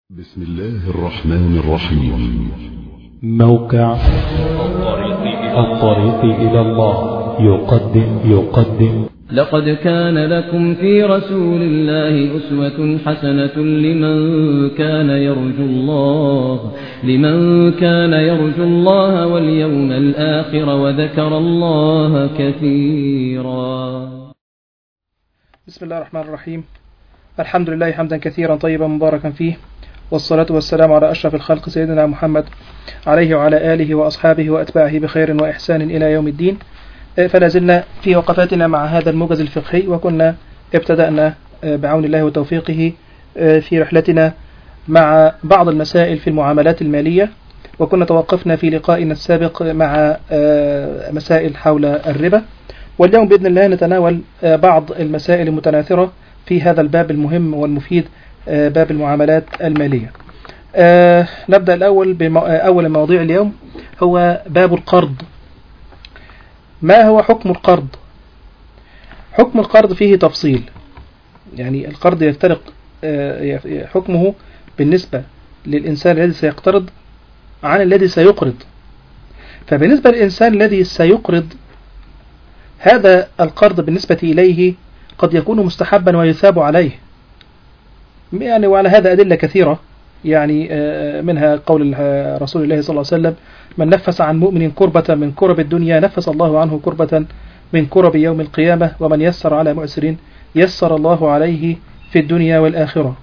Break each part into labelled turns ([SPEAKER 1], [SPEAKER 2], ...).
[SPEAKER 1] بسم الله الرحمن الرحيم
[SPEAKER 2] موقع الطريق إلى الله يقدم يقدم
[SPEAKER 3] لقد كان لكم في رسول الله أسوة حسنة لمن كان يرجو الله لمن كان يرجو الله واليوم الآخر وذكر الله كثيرا
[SPEAKER 4] بسم الله الرحمن الرحيم الحمد لله حمدا كثيرا طيبا مباركا فيه والصلاة والسلام على أشرف الخلق سيدنا محمد عليه وعلى آله وأصحابه وأتباعه بخير وإحسان إلى يوم الدين فلا زلنا في وقفاتنا مع هذا الموجز الفقهي وكنا ابتدأنا بعون الله وتوفيقه في رحلتنا مع بعض المسائل في المعاملات المالية وكنا توقفنا في لقائنا السابق مع مسائل حول الربا واليوم بإذن الله نتناول بعض المسائل المتناثرة في هذا الباب المهم والمفيد باب المعاملات المالية أه نبدأ الأول بأول مواضيع اليوم هو باب القرض ما هو حكم القرض حكم القرض فيه تفصيل يعني القرض يفترق أه حكمه بالنسبة للإنسان الذي سيقترض عن الذي سيقرض فبالنسبة للإنسان الذي سيقرض هذا القرض بالنسبة إليه قد يكون مستحبا ويثاب عليه يعني وعلى هذا أدلة كثيرة يعني منها قول رسول الله صلى الله عليه وسلم من نفس عن مؤمن كربة من كرب الدنيا نفس الله عنه كربة من كرب يوم القيامة ومن يسر على مؤسر يسر الله عليه في الدنيا والآخرة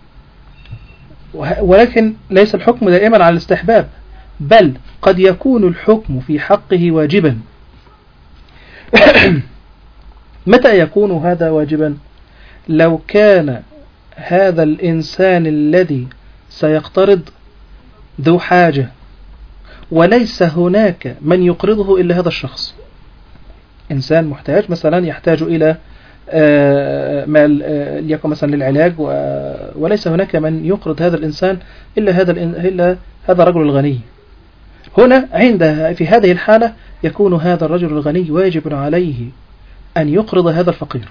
[SPEAKER 4] ولكن ليس الحكم دائما على الاستحباب بل قد يكون الحكم في حقه واجبا متى يكون هذا واجبا لو كان هذا الإنسان الذي سيقترض ذو حاجة وليس هناك من يقرضه إلا هذا الشخص إنسان محتاج مثلا يحتاج إلى مال ليكن مثلا للعلاج وليس هناك من يقرض هذا الإنسان إلا هذا إلا هذا الرجل الغني هنا عند في هذه الحالة يكون هذا الرجل الغني واجب عليه أن يقرض هذا الفقير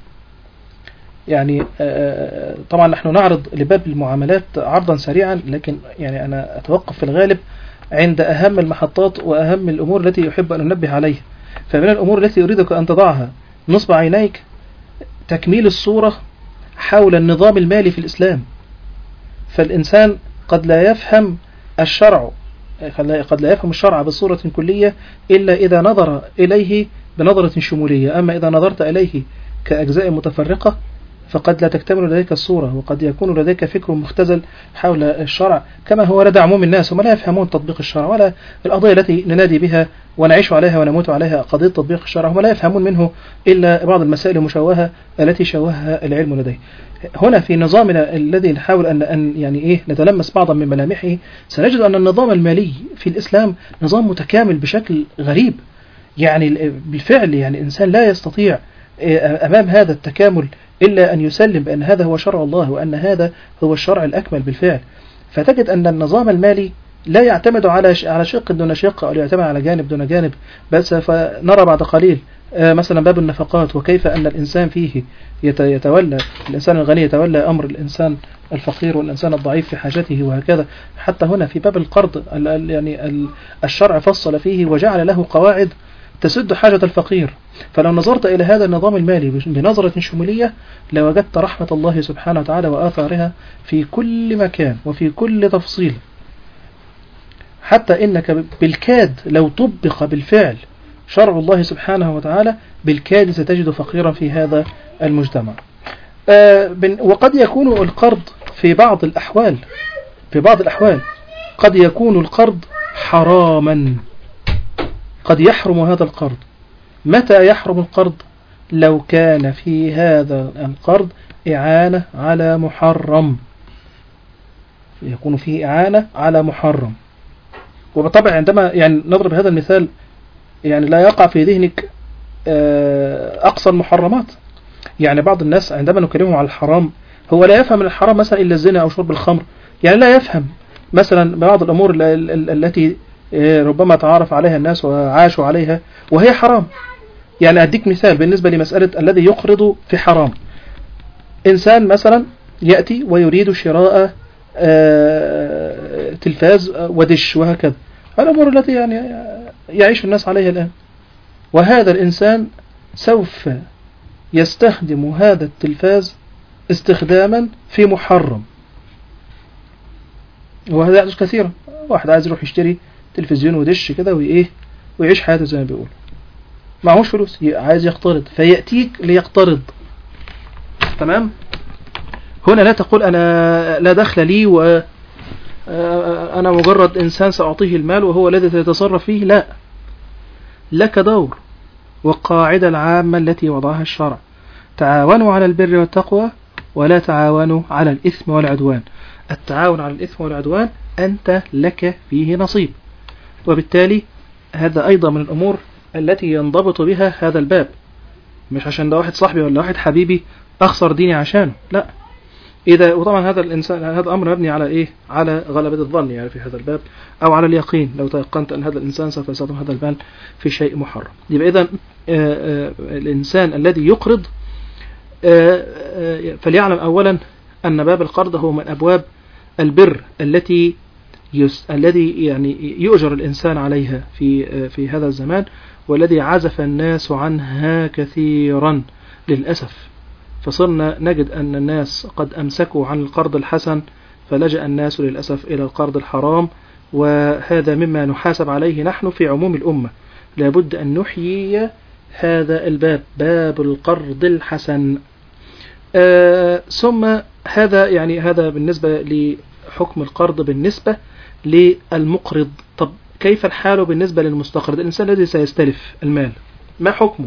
[SPEAKER 4] يعني طبعا نحن نعرض لباب المعاملات عرضا سريعا لكن يعني أنا أتوقف في الغالب عند أهم المحطات وأهم الأمور التي يحب أن أنبه عليها فمن الأمور التي أريدك أن تضعها نصب عينيك تكميل الصورة حول النظام المالي في الإسلام فالإنسان قد لا يفهم الشرع قد لا يفهم الشرع بصورة كلية إلا إذا نظر إليه بنظرة شمولية أما إذا نظرت إليه كأجزاء متفرقة فقد لا تكتمل لديك الصورة وقد يكون لديك فكر مختزل حول الشرع كما هو لدى عموم الناس هم لا يفهمون تطبيق الشرع ولا القضية التي ننادي بها ونعيش عليها ونموت عليها قضية تطبيق الشرع هم لا يفهمون منه إلا بعض المسائل المشوهة التي شوهها العلم لديه هنا في نظامنا الذي نحاول أن أن يعني إيه نتلمس بعضا من ملامحه سنجد أن النظام المالي في الإسلام نظام متكامل بشكل غريب يعني بالفعل يعني الإنسان لا يستطيع أمام هذا التكامل إلا أن يسلم بأن هذا هو شرع الله وأن هذا هو الشرع الأكمل بالفعل فتجد أن النظام المالي لا يعتمد على على شق دون شق أو يعتمد على جانب دون جانب بل سوف نرى بعد قليل مثلا باب النفقات وكيف أن الإنسان فيه يتولى الإنسان الغني يتولى أمر الإنسان الفقير والإنسان الضعيف في حاجته وهكذا حتى هنا في باب القرض يعني الشرع فصل فيه وجعل له قواعد تسد حاجة الفقير فلو نظرت إلى هذا النظام المالي بنظرة شمولية لوجدت رحمة الله سبحانه وتعالى وآثارها في كل مكان وفي كل تفصيل حتى إنك بالكاد لو طبق بالفعل شرع الله سبحانه وتعالى بالكاد ستجد فقيرا في هذا المجتمع وقد يكون القرض في بعض الأحوال في بعض الأحوال قد يكون القرض حراما قد يحرم هذا القرض متى يحرم القرض لو كان في هذا القرض إعانة على محرم يكون فيه إعانة على محرم وبالطبع عندما يعني نضرب هذا المثال يعني لا يقع في ذهنك أقصى المحرمات يعني بعض الناس عندما نكلمهم على الحرام هو لا يفهم الحرام مثلا إلا الزنا أو شرب الخمر يعني لا يفهم مثلا بعض الأمور التي ربما تعارف عليها الناس وعاشوا عليها وهي حرام يعني أديك مثال بالنسبة لمسألة الذي يقرض في حرام إنسان مثلا يأتي ويريد شراء آه، تلفاز آه، ودش وهكذا الأمور التي يعني يعيش الناس عليها الآن وهذا الإنسان سوف يستخدم هذا التلفاز استخداما في محرم وهذا يحدث كثيرا واحد عايز يروح يشتري تلفزيون ودش كده وإيه ويعيش حياته زي ما بيقول معهوش فلوس ي- عايز يقترض فيأتيك ليقترض تمام هنا لا تقول أنا لا دخل لي و آه، أنا مجرد إنسان سأعطيه المال وهو الذي سيتصرف فيه لا لك دور والقاعدة العامة التي وضعها الشرع تعاونوا على البر والتقوى ولا تعاونوا على الإثم والعدوان التعاون على الإثم والعدوان أنت لك فيه نصيب وبالتالي هذا أيضا من الأمور التي ينضبط بها هذا الباب مش عشان ده واحد صاحبي ولا واحد حبيبي أخسر ديني عشانه لا إذا وطبعا هذا الإنسان هذا أمر مبني على إيه؟ على غلبة الظن يعني في هذا الباب أو على اليقين لو تيقنت أن هذا الإنسان سوف يستخدم هذا المال في شيء محرم يبقى إذا الإنسان الذي يقرض آه، آه، فليعلم أولا أن باب القرض هو من أبواب البر التي يس... الذي يعني يؤجر الإنسان عليها في آه، في هذا الزمان والذي عزف الناس عنها كثيرا للأسف فصرنا نجد أن الناس قد أمسكوا عن القرض الحسن فلجأ الناس للأسف إلى القرض الحرام وهذا مما نحاسب عليه نحن في عموم الأمة لابد أن نحيي هذا الباب باب القرض الحسن آه ثم هذا يعني هذا بالنسبة لحكم القرض بالنسبة للمقرض طب كيف الحال بالنسبة للمستقرض الإنسان الذي سيستلف المال ما حكمه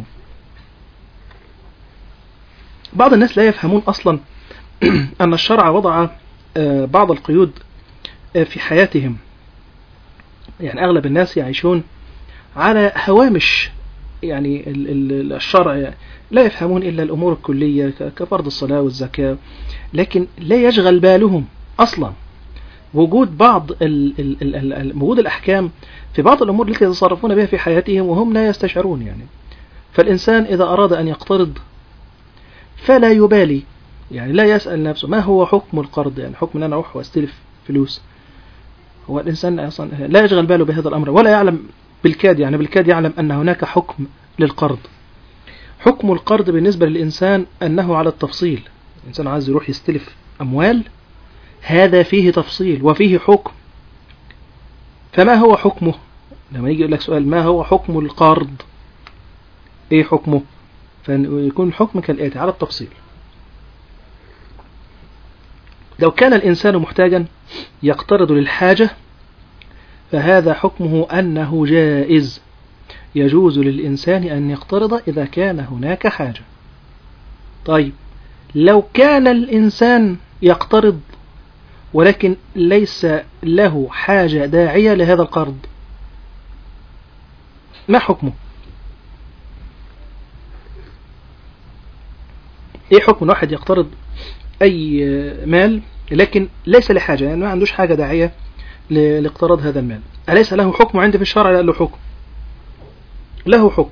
[SPEAKER 4] بعض الناس لا يفهمون أصلا أن الشرع وضع آه، بعض القيود آه، في حياتهم يعني أغلب الناس يعيشون على هوامش يعني ال- ال- الشرع لا يفهمون إلا الأمور الكلية ك- كفرض الصلاة والزكاة لكن لا يشغل بالهم أصلا وجود بعض ال ال ال ال ال- وجود الأحكام في بعض الأمور التي يتصرفون بها في حياتهم وهم لا يستشعرون يعني فالإنسان إذا أراد أن يقترض فلا يبالي يعني لا يسأل نفسه ما هو حكم القرض يعني حكم أن أنا أروح وأستلف فلوس هو الإنسان أصلا لا يشغل باله بهذا الأمر ولا يعلم بالكاد يعني بالكاد يعلم أن هناك حكم للقرض حكم القرض بالنسبة للإنسان أنه على التفصيل الإنسان عايز يروح يستلف أموال هذا فيه تفصيل وفيه حكم فما هو حكمه لما يجي يقول لك سؤال ما هو حكم القرض ايه حكمه فيكون الحكم كالآتي على التفصيل لو كان الإنسان محتاجا يقترض للحاجة فهذا حكمه أنه جائز يجوز للإنسان أن يقترض إذا كان هناك حاجة طيب لو كان الإنسان يقترض ولكن ليس له حاجة داعية لهذا القرض ما حكمه ايه حكم واحد يقترض اي مال لكن ليس لحاجة يعني ما عندوش حاجة داعية ل- لاقتراض هذا المال أليس له حكم عندي في الشرع لا له حكم له حكم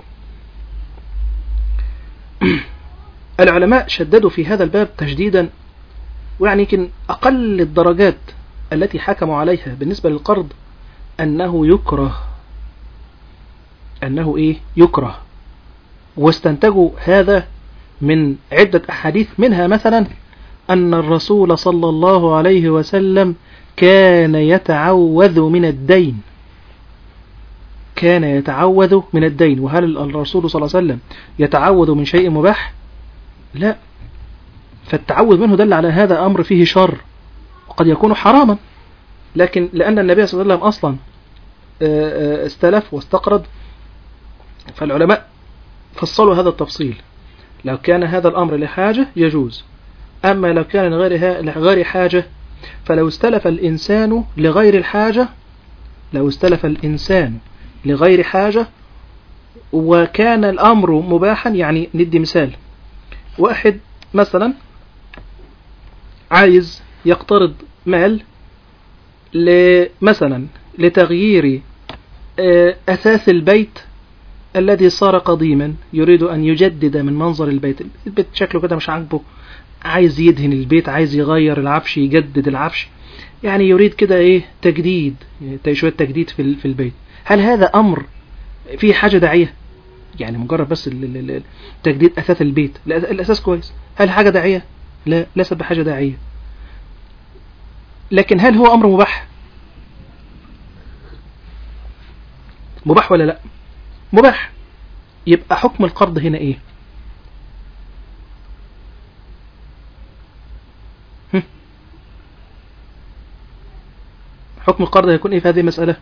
[SPEAKER 4] العلماء شددوا في هذا الباب تشديدا ويعني يمكن أقل الدرجات التي حكموا عليها بالنسبة للقرض أنه يكره أنه إيه يكره واستنتجوا هذا من عدة أحاديث منها مثلا أن الرسول صلى الله عليه وسلم كان يتعوذ من الدين كان يتعوذ من الدين وهل الرسول صلى الله عليه وسلم يتعوذ من شيء مباح لا فالتعوذ منه دل على هذا أمر فيه شر وقد يكون حراما لكن لأن النبي صلى الله عليه وسلم أصلا آه، آه، استلف واستقرض فالعلماء فصلوا هذا التفصيل لو كان هذا الأمر لحاجة يجوز أما لو كان لغير لغير حاجة فلو استلف الإنسان لغير الحاجة لو استلف الإنسان لغير حاجة وكان الأمر مباحا يعني ندي مثال واحد مثلا عايز يقترض مال ل- مثلا لتغيير آه، أثاث البيت الذي صار قديما يريد أن يجدد من منظر البيت البيت شكله كده مش عاجبه عايز يدهن البيت عايز يغير العفش يجدد العفش يعني يريد كده ايه تجديد يعني شويه تجديد في ال- في البيت هل هذا امر فيه حاجه داعيه يعني مجرد بس ال- ال- ال- تجديد اثاث البيت الأس- الاساس كويس هل حاجه داعيه لا ليست بحاجه داعيه لكن هل هو امر مباح مباح ولا لا مباح يبقى حكم القرض هنا ايه هم؟ حكم القرض هيكون ايه في هذه المسألة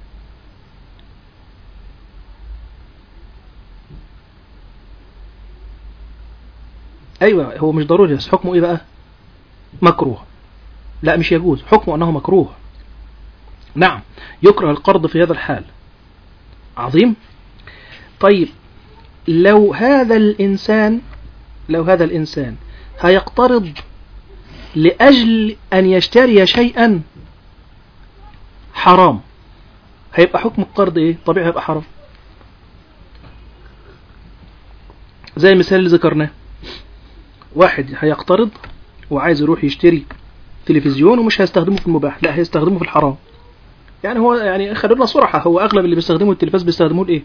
[SPEAKER 4] ايوه هو مش ضروري بس حكمه ايه بقى مكروه لا مش يجوز حكمه انه مكروه نعم يكره القرض في هذا الحال عظيم طيب لو هذا الإنسان لو هذا الإنسان هيقترض لأجل أن يشتري شيئا حرام هيبقى حكم القرض إيه؟ طبيعي هيبقى حرام زي المثال اللي ذكرناه واحد هيقترض وعايز يروح يشتري تلفزيون ومش هيستخدمه في المباح لا هيستخدمه في الحرام يعني هو يعني خلونا صراحة هو أغلب اللي بيستخدموا التلفاز بيستخدموه لإيه؟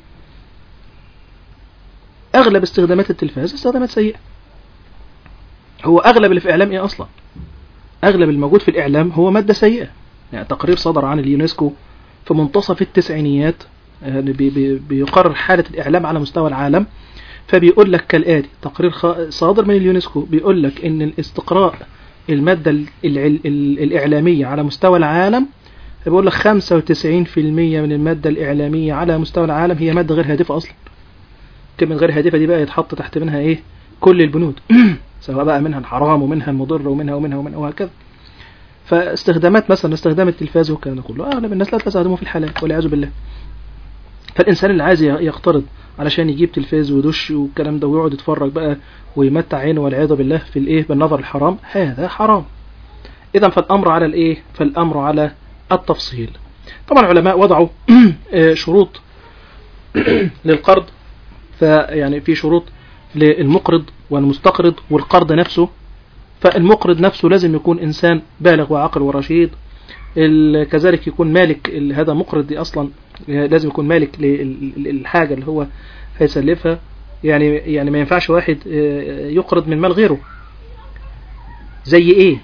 [SPEAKER 4] أغلب استخدامات التلفاز استخدامات سيئة هو أغلب اللي في إعلام إيه أصلا؟ أغلب الموجود في الإعلام هو مادة سيئة يعني تقرير صدر عن اليونسكو في منتصف التسعينيات يعني بي- بي- بيقرر حالة الإعلام على مستوى العالم فبيقول لك كالآتي تقرير خ- صادر من اليونسكو بيقول لك إن الاستقراء المادة ال- العل- ال- الإعلامية على مستوى العالم بيقول لك 95% من المادة الإعلامية على مستوى العالم هي مادة غير هادفة أصلا كلمة غير هادفة دي بقى يتحط تحت منها إيه كل البنود سواء بقى منها الحرام ومنها المضر ومنها ومنها ومنها وهكذا فاستخدامات مثلا استخدام التلفاز والكلام ده كله أغلب الناس لا تستخدمه في الحلال والعياذ بالله فالإنسان اللي عايز يقترض علشان يجيب تلفاز ودش والكلام ده ويقعد يتفرج بقى ويمتع عينه والعياذ بالله في الإيه بالنظر الحرام هذا حرام إذا فالأمر على الإيه فالأمر على التفصيل طبعا العلماء وضعوا آه، شروط للقرض فيعني في شروط للمقرض والمستقرض والقرض نفسه فالمقرض نفسه لازم يكون إنسان بالغ وعاقل ورشيد ال- كذلك يكون مالك ال- هذا مقرض دي أصلا لازم يكون مالك للحاجة اللي هو هيسلفها يعني يعني ما ينفعش واحد آه، يقرض من مال غيره زي ايه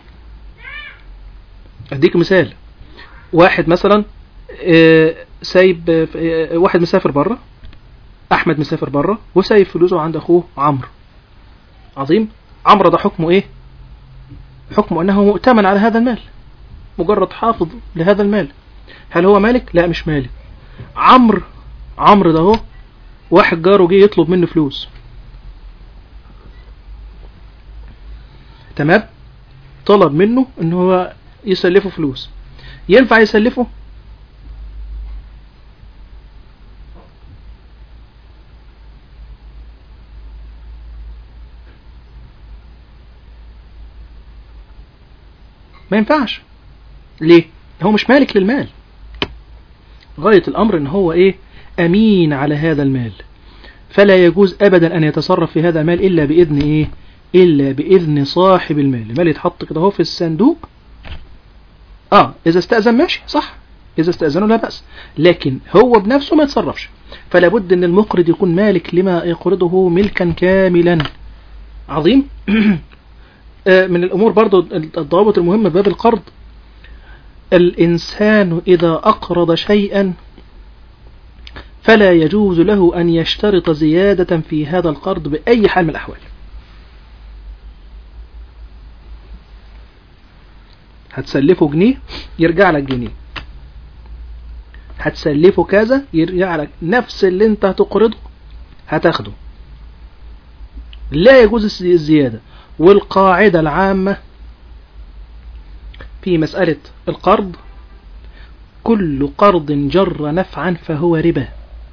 [SPEAKER 4] اديك مثال واحد مثلا آه، سايب آه، واحد مسافر بره احمد مسافر بره وسايب فلوسه عند اخوه عمرو عظيم عمرو ده حكمه ايه حكمه انه مؤتمن على هذا المال مجرد حافظ لهذا المال هل هو مالك لا مش مالك عمرو عمرو ده هو واحد جاره جه يطلب منه فلوس تمام طلب منه ان هو يسلفه فلوس ينفع يسلفه ما ينفعش ليه هو مش مالك للمال غاية الأمر إن هو إيه أمين على هذا المال فلا يجوز أبدا أن يتصرف في هذا المال إلا بإذن إيه إلا بإذن صاحب المال المال يتحط كده هو في الصندوق آه إذا استأذن ماشي صح إذا استأذنوا لا بأس لكن هو بنفسه ما يتصرفش فلا بد أن المقرض يكون مالك لما يقرضه ملكا كاملا عظيم آه، من الأمور برضو الضوابط المهمة باب القرض الإنسان إذا أقرض شيئا فلا يجوز له أن يشترط زيادة في هذا القرض بأي حال من الأحوال هتسلفه جنيه يرجع لك جنيه هتسلفه كذا يرجع لك نفس اللي انت هتقرضه هتاخده لا يجوز الس- الزيادة والقاعدة العامة في مسألة القرض كل قرض جر نفعا فهو ربا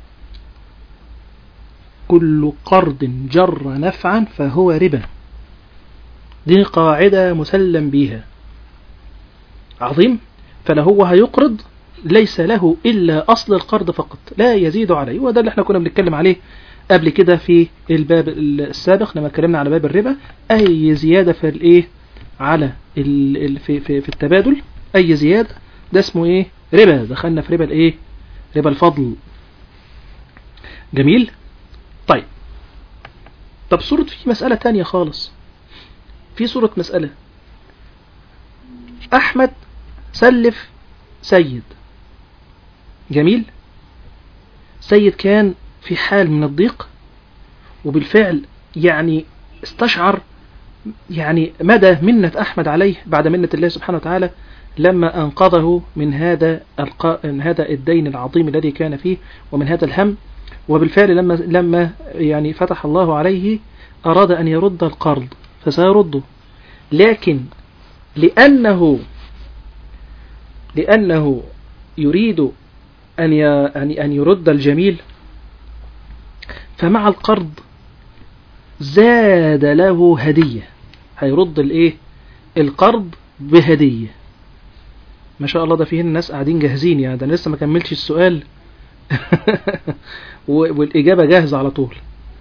[SPEAKER 4] كل قرض جر نفعا فهو ربا دي قاعدة مسلم بها عظيم فلا هو هيقرض ليس له إلا أصل القرض فقط لا يزيد عليه وده اللي احنا كنا بنتكلم عليه قبل كده في الباب السابق لما اتكلمنا على باب الربا أي زيادة في الإيه على ال ال في, في, في التبادل أي زيادة ده اسمه إيه ربا دخلنا في ربا الإيه ربا الفضل جميل طيب طب صورة في مسألة تانية خالص في صورة مسألة أحمد سلف سيد جميل سيد كان في حال من الضيق وبالفعل يعني استشعر يعني مدى منة أحمد عليه بعد منة الله سبحانه وتعالى لما أنقذه من هذا الق... من هذا الدين العظيم الذي كان فيه ومن هذا الهم وبالفعل لما لما يعني فتح الله عليه أراد أن يرد القرض فسيرده لكن لأنه لأنه يريد أن أن يرد الجميل فمع القرض زاد له هدية هيرد الايه القرض بهدية ما شاء الله ده فيه الناس قاعدين جاهزين يعني ده أنا لسه ما كملتش السؤال والإجابة جاهزة على طول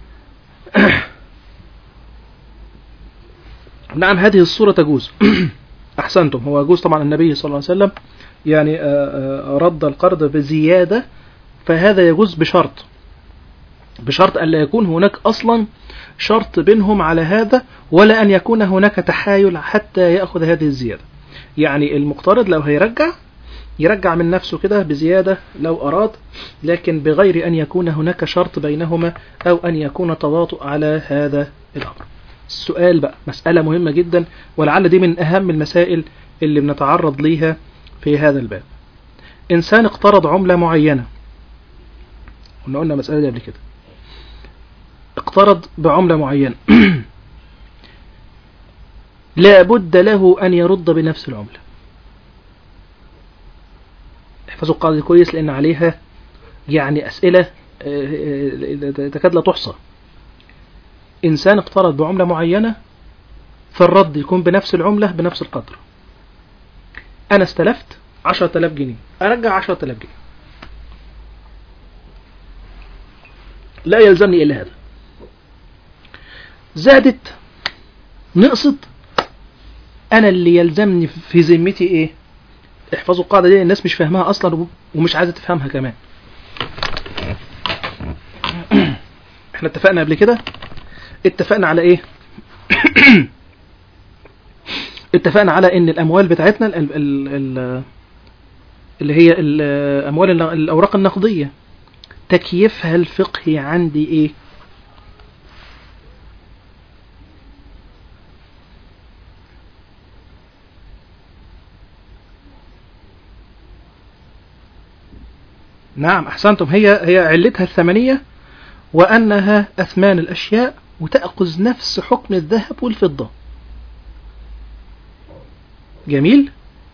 [SPEAKER 4] نعم هذه الصورة تجوز أحسنتم هو يجوز طبعا النبي صلى الله عليه وسلم يعني رد القرض بزيادة فهذا يجوز بشرط بشرط أن لا يكون هناك أصلا شرط بينهم على هذا ولا أن يكون هناك تحايل حتى يأخذ هذه الزيادة يعني المقترض لو هيرجع يرجع من نفسه كده بزيادة لو أراد لكن بغير أن يكون هناك شرط بينهما أو أن يكون تواطؤ على هذا الأمر السؤال بقى مسألة مهمة جدا ولعل دي من أهم المسائل اللي بنتعرض ليها في هذا الباب إنسان اقترض عملة معينة قلنا قلنا مسألة دي قبل كده اقترض بعملة معينة لا بد له أن يرد بنفس العملة احفظوا القاعدة كويس لأن عليها يعني أسئلة تكاد لا تحصى إنسان اقترض بعملة معينة فالرد يكون بنفس العملة بنفس القدر أنا استلفت عشرة آلاف جنيه أرجع عشرة آلاف جنيه لا يلزمني إلا هذا زادت نقصت أنا اللي يلزمني في ذمتي إيه احفظوا القاعدة دي الناس مش فاهمها أصلا ومش عايزة تفهمها كمان احنا اتفقنا قبل كده اتفقنا على ايه اتفقنا على ان الاموال بتاعتنا ال ال ال اللي هي الاموال الاوراق النقديه تكييفها الفقهي عندي ايه نعم احسنتم هي هي علتها الثمنيه وانها اثمان الاشياء وتأخذ نفس حكم الذهب والفضة جميل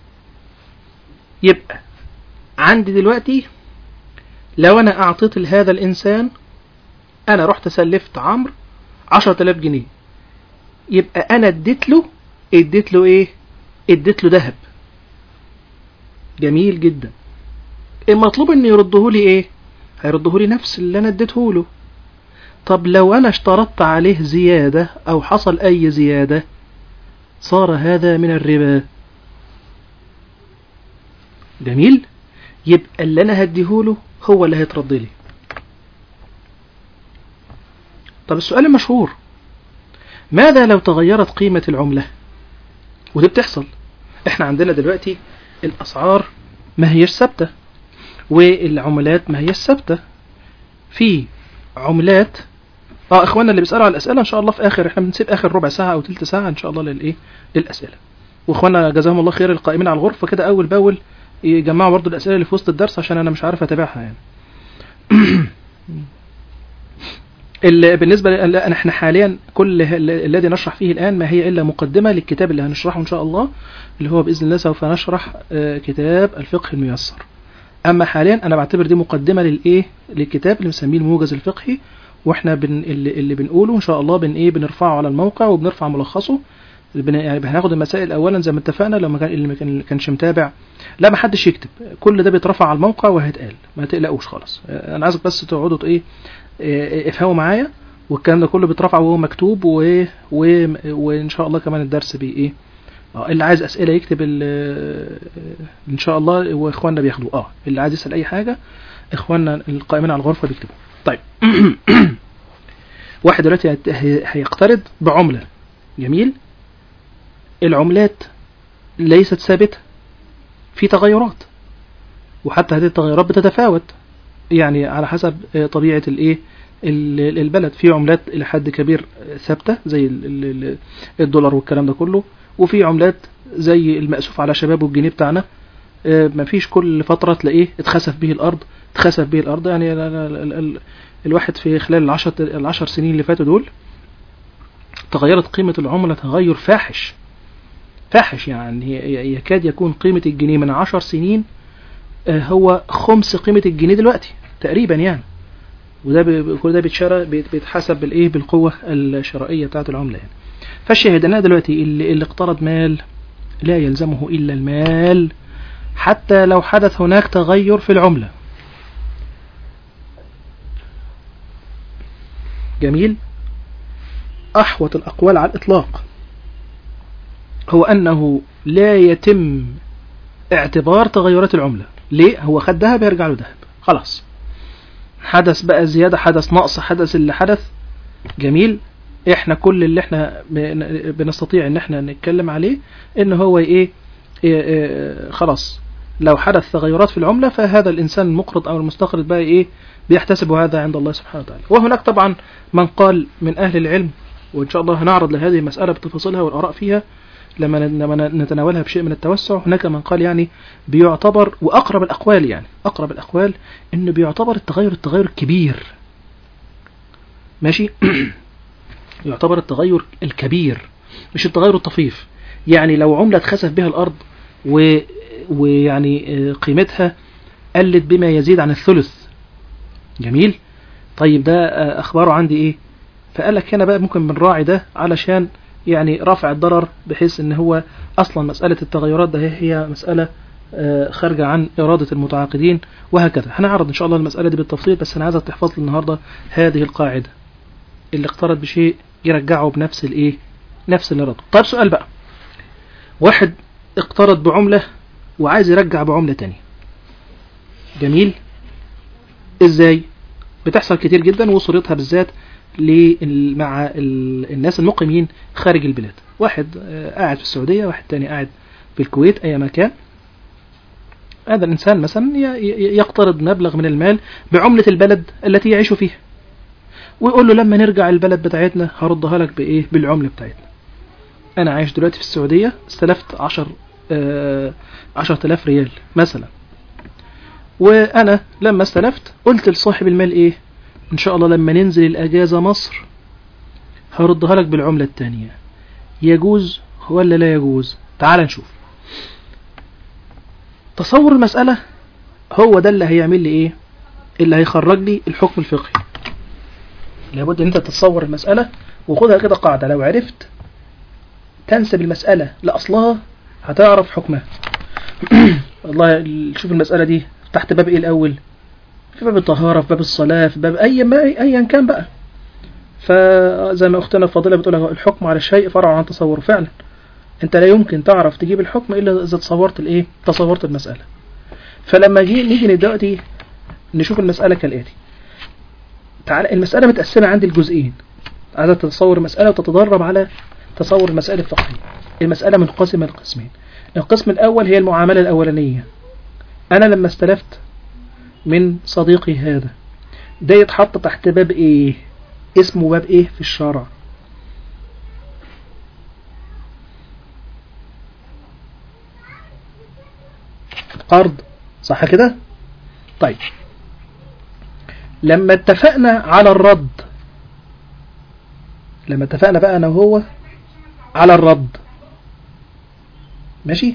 [SPEAKER 4] يبقى عندي دلوقتي لو أنا أعطيت لهذا الإنسان أنا رحت سلفت عمرو عشرة آلاف جنيه يبقى أنا اديت له اديت له إيه اديت له ذهب جميل جدا المطلوب إنه يرده لي إيه هيرده لي نفس اللي أنا اديته له طب لو أنا اشترطت عليه زيادة أو حصل أي زيادة صار هذا من الربا جميل يبقى اللي أنا هديهوله هو اللي هيترد لي طب السؤال المشهور ماذا لو تغيرت قيمة العملة ودي بتحصل احنا عندنا دلوقتي الأسعار ما هيش ثابتة والعملات ما هيش ثابتة في عملات اه اخواننا اللي بيسالوا على الاسئله ان شاء الله في اخر احنا بنسيب اخر ربع ساعه او ثلث ساعه ان شاء الله للايه للاسئله واخواننا جزاهم الله خير القائمين على الغرفه كده اول باول يجمعوا برضو الاسئله اللي في وسط الدرس عشان انا مش عارف اتابعها يعني اللي بالنسبه لل... احنا حاليا كل الذي نشرح فيه الان ما هي الا مقدمه للكتاب اللي هنشرحه ان شاء الله اللي هو باذن الله سوف نشرح كتاب الفقه الميسر اما حاليا انا بعتبر دي مقدمه للايه للكتاب اللي مسميه الموجز الفقهي واحنا بن اللي, اللي بنقوله ان شاء الله بن ايه بنرفعه على الموقع وبنرفع ملخصه بن يعني هناخد المسائل اولا زي ما اتفقنا لو ما كان اللي ما كانش متابع لا ما حدش يكتب كل ده بيترفع على الموقع وهيتقال ما تقلقوش خالص انا عايزك بس تقعدوا ايه افهموا معايا والكلام ده كله بيترفع وهو مكتوب و... و... وان شاء الله كمان الدرس بي ايه اه اللي عايز اسئله يكتب ال- ان شاء الله واخواننا بياخدوا اه اللي عايز يسال اي حاجه اخواننا القائمين على الغرفه بيكتبوا طيب واحد دلوقتي هيت- هي- هيقترض بعمله جميل العملات ليست ثابته في تغيرات وحتى هذه التغيرات بتتفاوت يعني على حسب آه، طبيعه الايه ال- البلد في عملات الى حد كبير آه، ثابته زي ال- ال- ال- الدولار والكلام ده كله وفي عملات زي المأسوف على شباب والجنيه بتاعنا آه، مفيش كل فترة تلاقيه اتخسف به الأرض اتخسف به الأرض يعني ال ال ال ال الواحد في خلال العشر, العشر سنين اللي فاتوا دول تغيرت قيمة العملة تغير فاحش فاحش يعني ي- يكاد يكون قيمة الجنيه من عشر سنين آه، هو خمس قيمة الجنيه دلوقتي تقريبا يعني وده ب- كل ده بيتشرى بيت- بيتحسب بالايه بالقوة الشرائية بتاعة العملة يعني فالشاهد أنا دلوقتي اللي, اللي اقترض مال لا يلزمه إلا المال حتى لو حدث هناك تغير في العملة جميل أحوط الأقوال على الإطلاق هو أنه لا يتم اعتبار تغيرات العملة ليه؟ هو خد ذهب يرجع له ذهب خلاص حدث بقى زيادة حدث نقص حدث اللي حدث جميل احنا كل اللي احنا بن- بنستطيع ان احنا نتكلم عليه ان هو ايه, إيه, إيه خلاص لو حدث تغيرات في العملة فهذا الانسان المقرض او المستقرض بقى ايه بيحتسب هذا عند الله سبحانه وتعالى وهناك طبعا من قال من اهل العلم وان شاء الله هنعرض لهذه المسألة بتفاصيلها والاراء فيها لما ن- لما نتناولها بشيء من التوسع هناك من قال يعني بيعتبر واقرب الاقوال يعني اقرب الاقوال انه بيعتبر التغير التغير الكبير ماشي يعتبر التغير الكبير مش التغير الطفيف يعني لو عملة اتخسف بها الأرض و... ويعني آه، قيمتها قلت بما يزيد عن الثلث جميل طيب ده آه، أخباره عندي إيه فقال لك هنا بقى ممكن بنراعي ده علشان يعني رفع الضرر بحيث ان هو اصلا مسألة التغيرات ده هي هي مسألة آه، خارجة عن إرادة المتعاقدين وهكذا هنعرض إن شاء الله المسألة دي بالتفصيل بس أنا عايزك تحفظ لي النهاردة هذه القاعدة اللي اقترض بشيء يرجعه بنفس الايه نفس اللي رده طيب سؤال بقى واحد اقترض بعملة وعايز يرجع بعملة تانية جميل ازاي بتحصل كتير جدا وصورتها بالذات لل- مع ال- الناس المقيمين خارج البلاد واحد آه، قاعد في السعودية واحد تاني قاعد في الكويت أي مكان هذا الإنسان مثلا ي- ي- يقترض مبلغ من المال بعملة البلد التي يعيش فيها ويقول له لما نرجع البلد بتاعتنا هردها لك بايه بالعمله بتاعتنا انا عايش دلوقتي في السعوديه استلفت 10 آه 10000 ريال مثلا وانا لما استلفت قلت لصاحب المال ايه ان شاء الله لما ننزل الاجازه مصر هردها لك بالعمله التانية يجوز ولا لا يجوز تعال نشوف تصور المساله هو ده اللي هيعمل لي ايه اللي هيخرج لي الحكم الفقهي لابد ان انت تتصور المسألة وخدها كده قاعدة لو عرفت تنسب المسألة لأصلها هتعرف حكمها والله ال- شوف المسألة دي تحت باب ايه الأول في باب الطهارة في باب الصلاة في باب أي ما أيا كان بقى فزي ما أختنا الفاضلة بتقول أهو، الحكم على الشيء فرع عن تصوره فعلا أنت لا يمكن تعرف تجيب الحكم إلا إذا تصورت الإيه تصورت المسألة فلما جي نيجي دلوقتي نشوف المسألة كالآتي تعالى المسألة متقسمة عندي الجزئين عايزة تتصور مسألة وتتدرب على تصور المسألة الفقهية المسألة منقسمة لقسمين القسم الأول هي المعاملة الأولانية أنا لما استلفت من صديقي هذا ده يتحط تحت باب إيه اسمه باب إيه في الشرع قرض صح كده طيب لما اتفقنا على الرد لما اتفقنا بقى انا وهو على الرد ماشي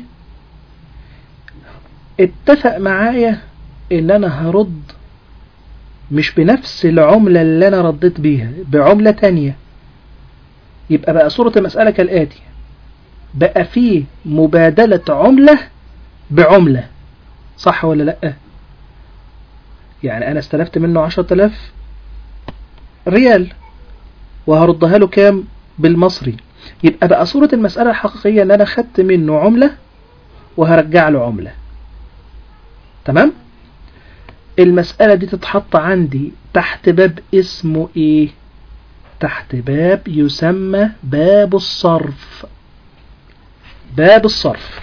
[SPEAKER 4] اتفق معايا ان انا هرد مش بنفس العملة اللي انا رديت بيها بعملة تانية يبقى بقى صورة المسألة كالآتي بقى فيه مبادلة عملة بعملة صح ولا لأ يعني أنا استلفت منه عشرة آلاف ريال وهردها له كام بالمصري يبقى بقى صورة المسألة الحقيقية ان انا خدت منه عملة وهرجع له عملة تمام المسألة دي تتحط عندي تحت باب اسمه ايه تحت باب يسمى باب الصرف باب الصرف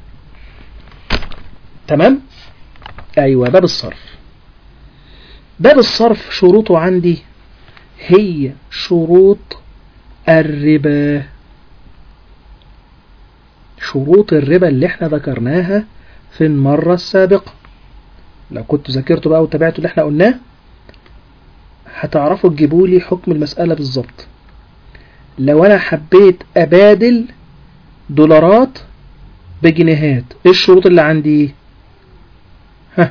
[SPEAKER 4] تمام ايوه باب الصرف باب الصرف شروطه عندي هي شروط الربا شروط الربا اللي احنا ذكرناها في المرة السابقة لو كنت ذاكرته بقى وتابعته اللي احنا قلناه هتعرفوا تجيبوا لي حكم المسألة بالظبط لو انا حبيت ابادل دولارات بجنيهات ايه الشروط اللي عندي ها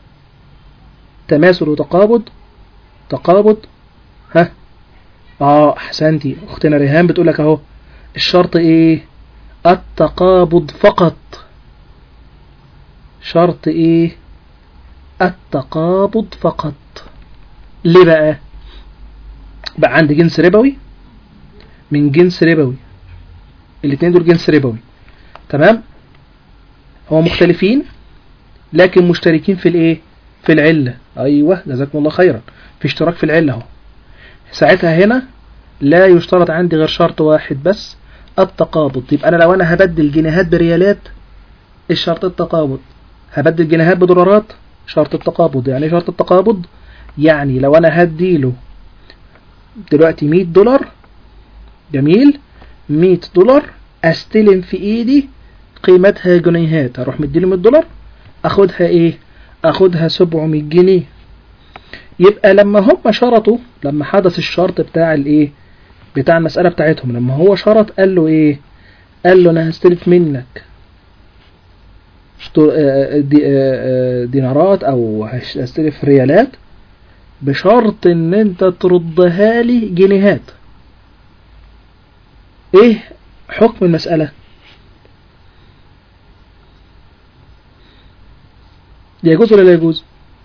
[SPEAKER 4] تماثل وتقابض تقابض ها اه احسنتي اختنا ريهام بتقول لك اهو الشرط ايه التقابض فقط شرط ايه التقابض فقط ليه بقى بقى عندي جنس ربوي من جنس ربوي الاثنين دول جنس ربوي تمام هو مختلفين لكن مشتركين في الايه في العلة ايوه جزاكم الله خيرا في اشتراك في العلة اهو ساعتها هنا لا يشترط عندي غير شرط واحد بس التقابض يبقى انا لو انا هبدل جنيهات بريالات الشرط التقابض هبدل جنيهات بدولارات شرط التقابض يعني شرط التقابض يعني لو انا هديله دلوقتي 100 دولار جميل 100 دولار استلم في ايدي قيمتها جنيهات هروح مديله 100 دولار اخدها ايه اخدها 700 جنيه يبقى لما هم شرطوا لما حدث الشرط بتاع الايه بتاع المسألة بتاعتهم لما هو شرط قال له ايه قال له انا هستلف منك دينارات او هستلف ريالات بشرط ان انت تردها لي جنيهات ايه حكم المسألة يجوز ولا لا يجوز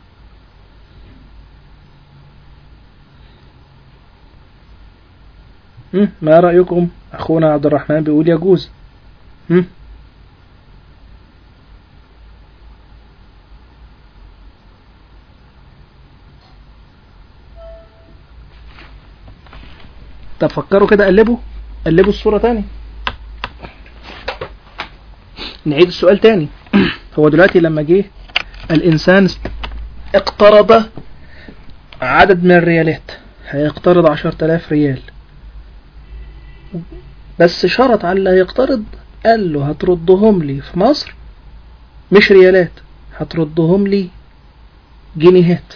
[SPEAKER 4] ما رأيكم أخونا عبد الرحمن بيقول يجوز هم؟ طب فكروا كده قلبوا قلبوا الصورة تاني نعيد السؤال تاني هو دلوقتي لما جه الإنسان اقترض عدد من الريالات هيقترض عشر تلاف ريال بس شرط على اللي هيقترض قال له هتردهم لي في مصر مش ريالات هتردهم لي جنيهات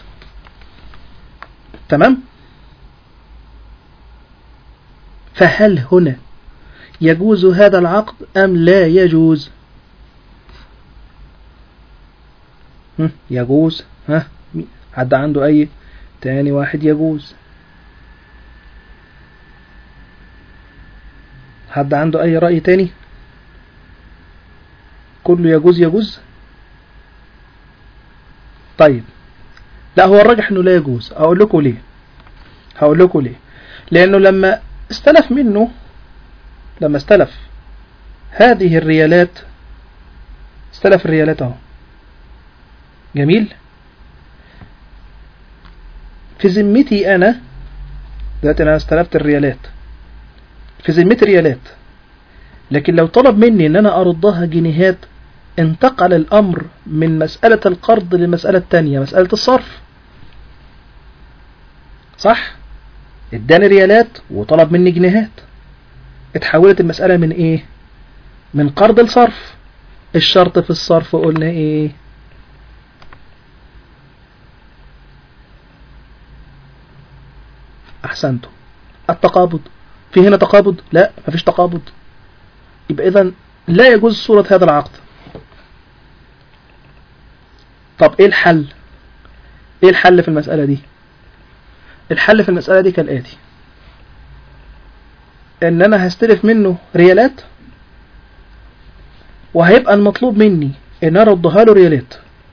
[SPEAKER 4] تمام فهل هنا يجوز هذا العقد أم لا يجوز يجوز ها حد عنده أي تاني واحد يجوز حد عنده أي رأي تاني كله يجوز يجوز طيب لا هو الراجح انه لا يجوز اقول لكم ليه هقول لكم ليه لانه لما استلف منه لما استلف هذه الريالات استلف الريالات اهو جميل في ذمتي انا دلوقتي انا استلفت الريالات في ذمتي ريالات لكن لو طلب مني ان انا اردها جنيهات انتقل الامر من مسألة القرض للمسألة التانية مسألة الصرف صح اداني ريالات وطلب مني جنيهات اتحولت المسألة من ايه من قرض لصرف الشرط في الصرف قلنا ايه احسنتم التقابض في هنا تقابض لا مفيش تقابض يبقى اذا لا يجوز صورة هذا العقد طب ايه الحل ايه الحل في المسألة دي الحل في المسألة دي كالآتي ان انا هستلف منه ريالات وهيبقى المطلوب مني ان اردها له ريالات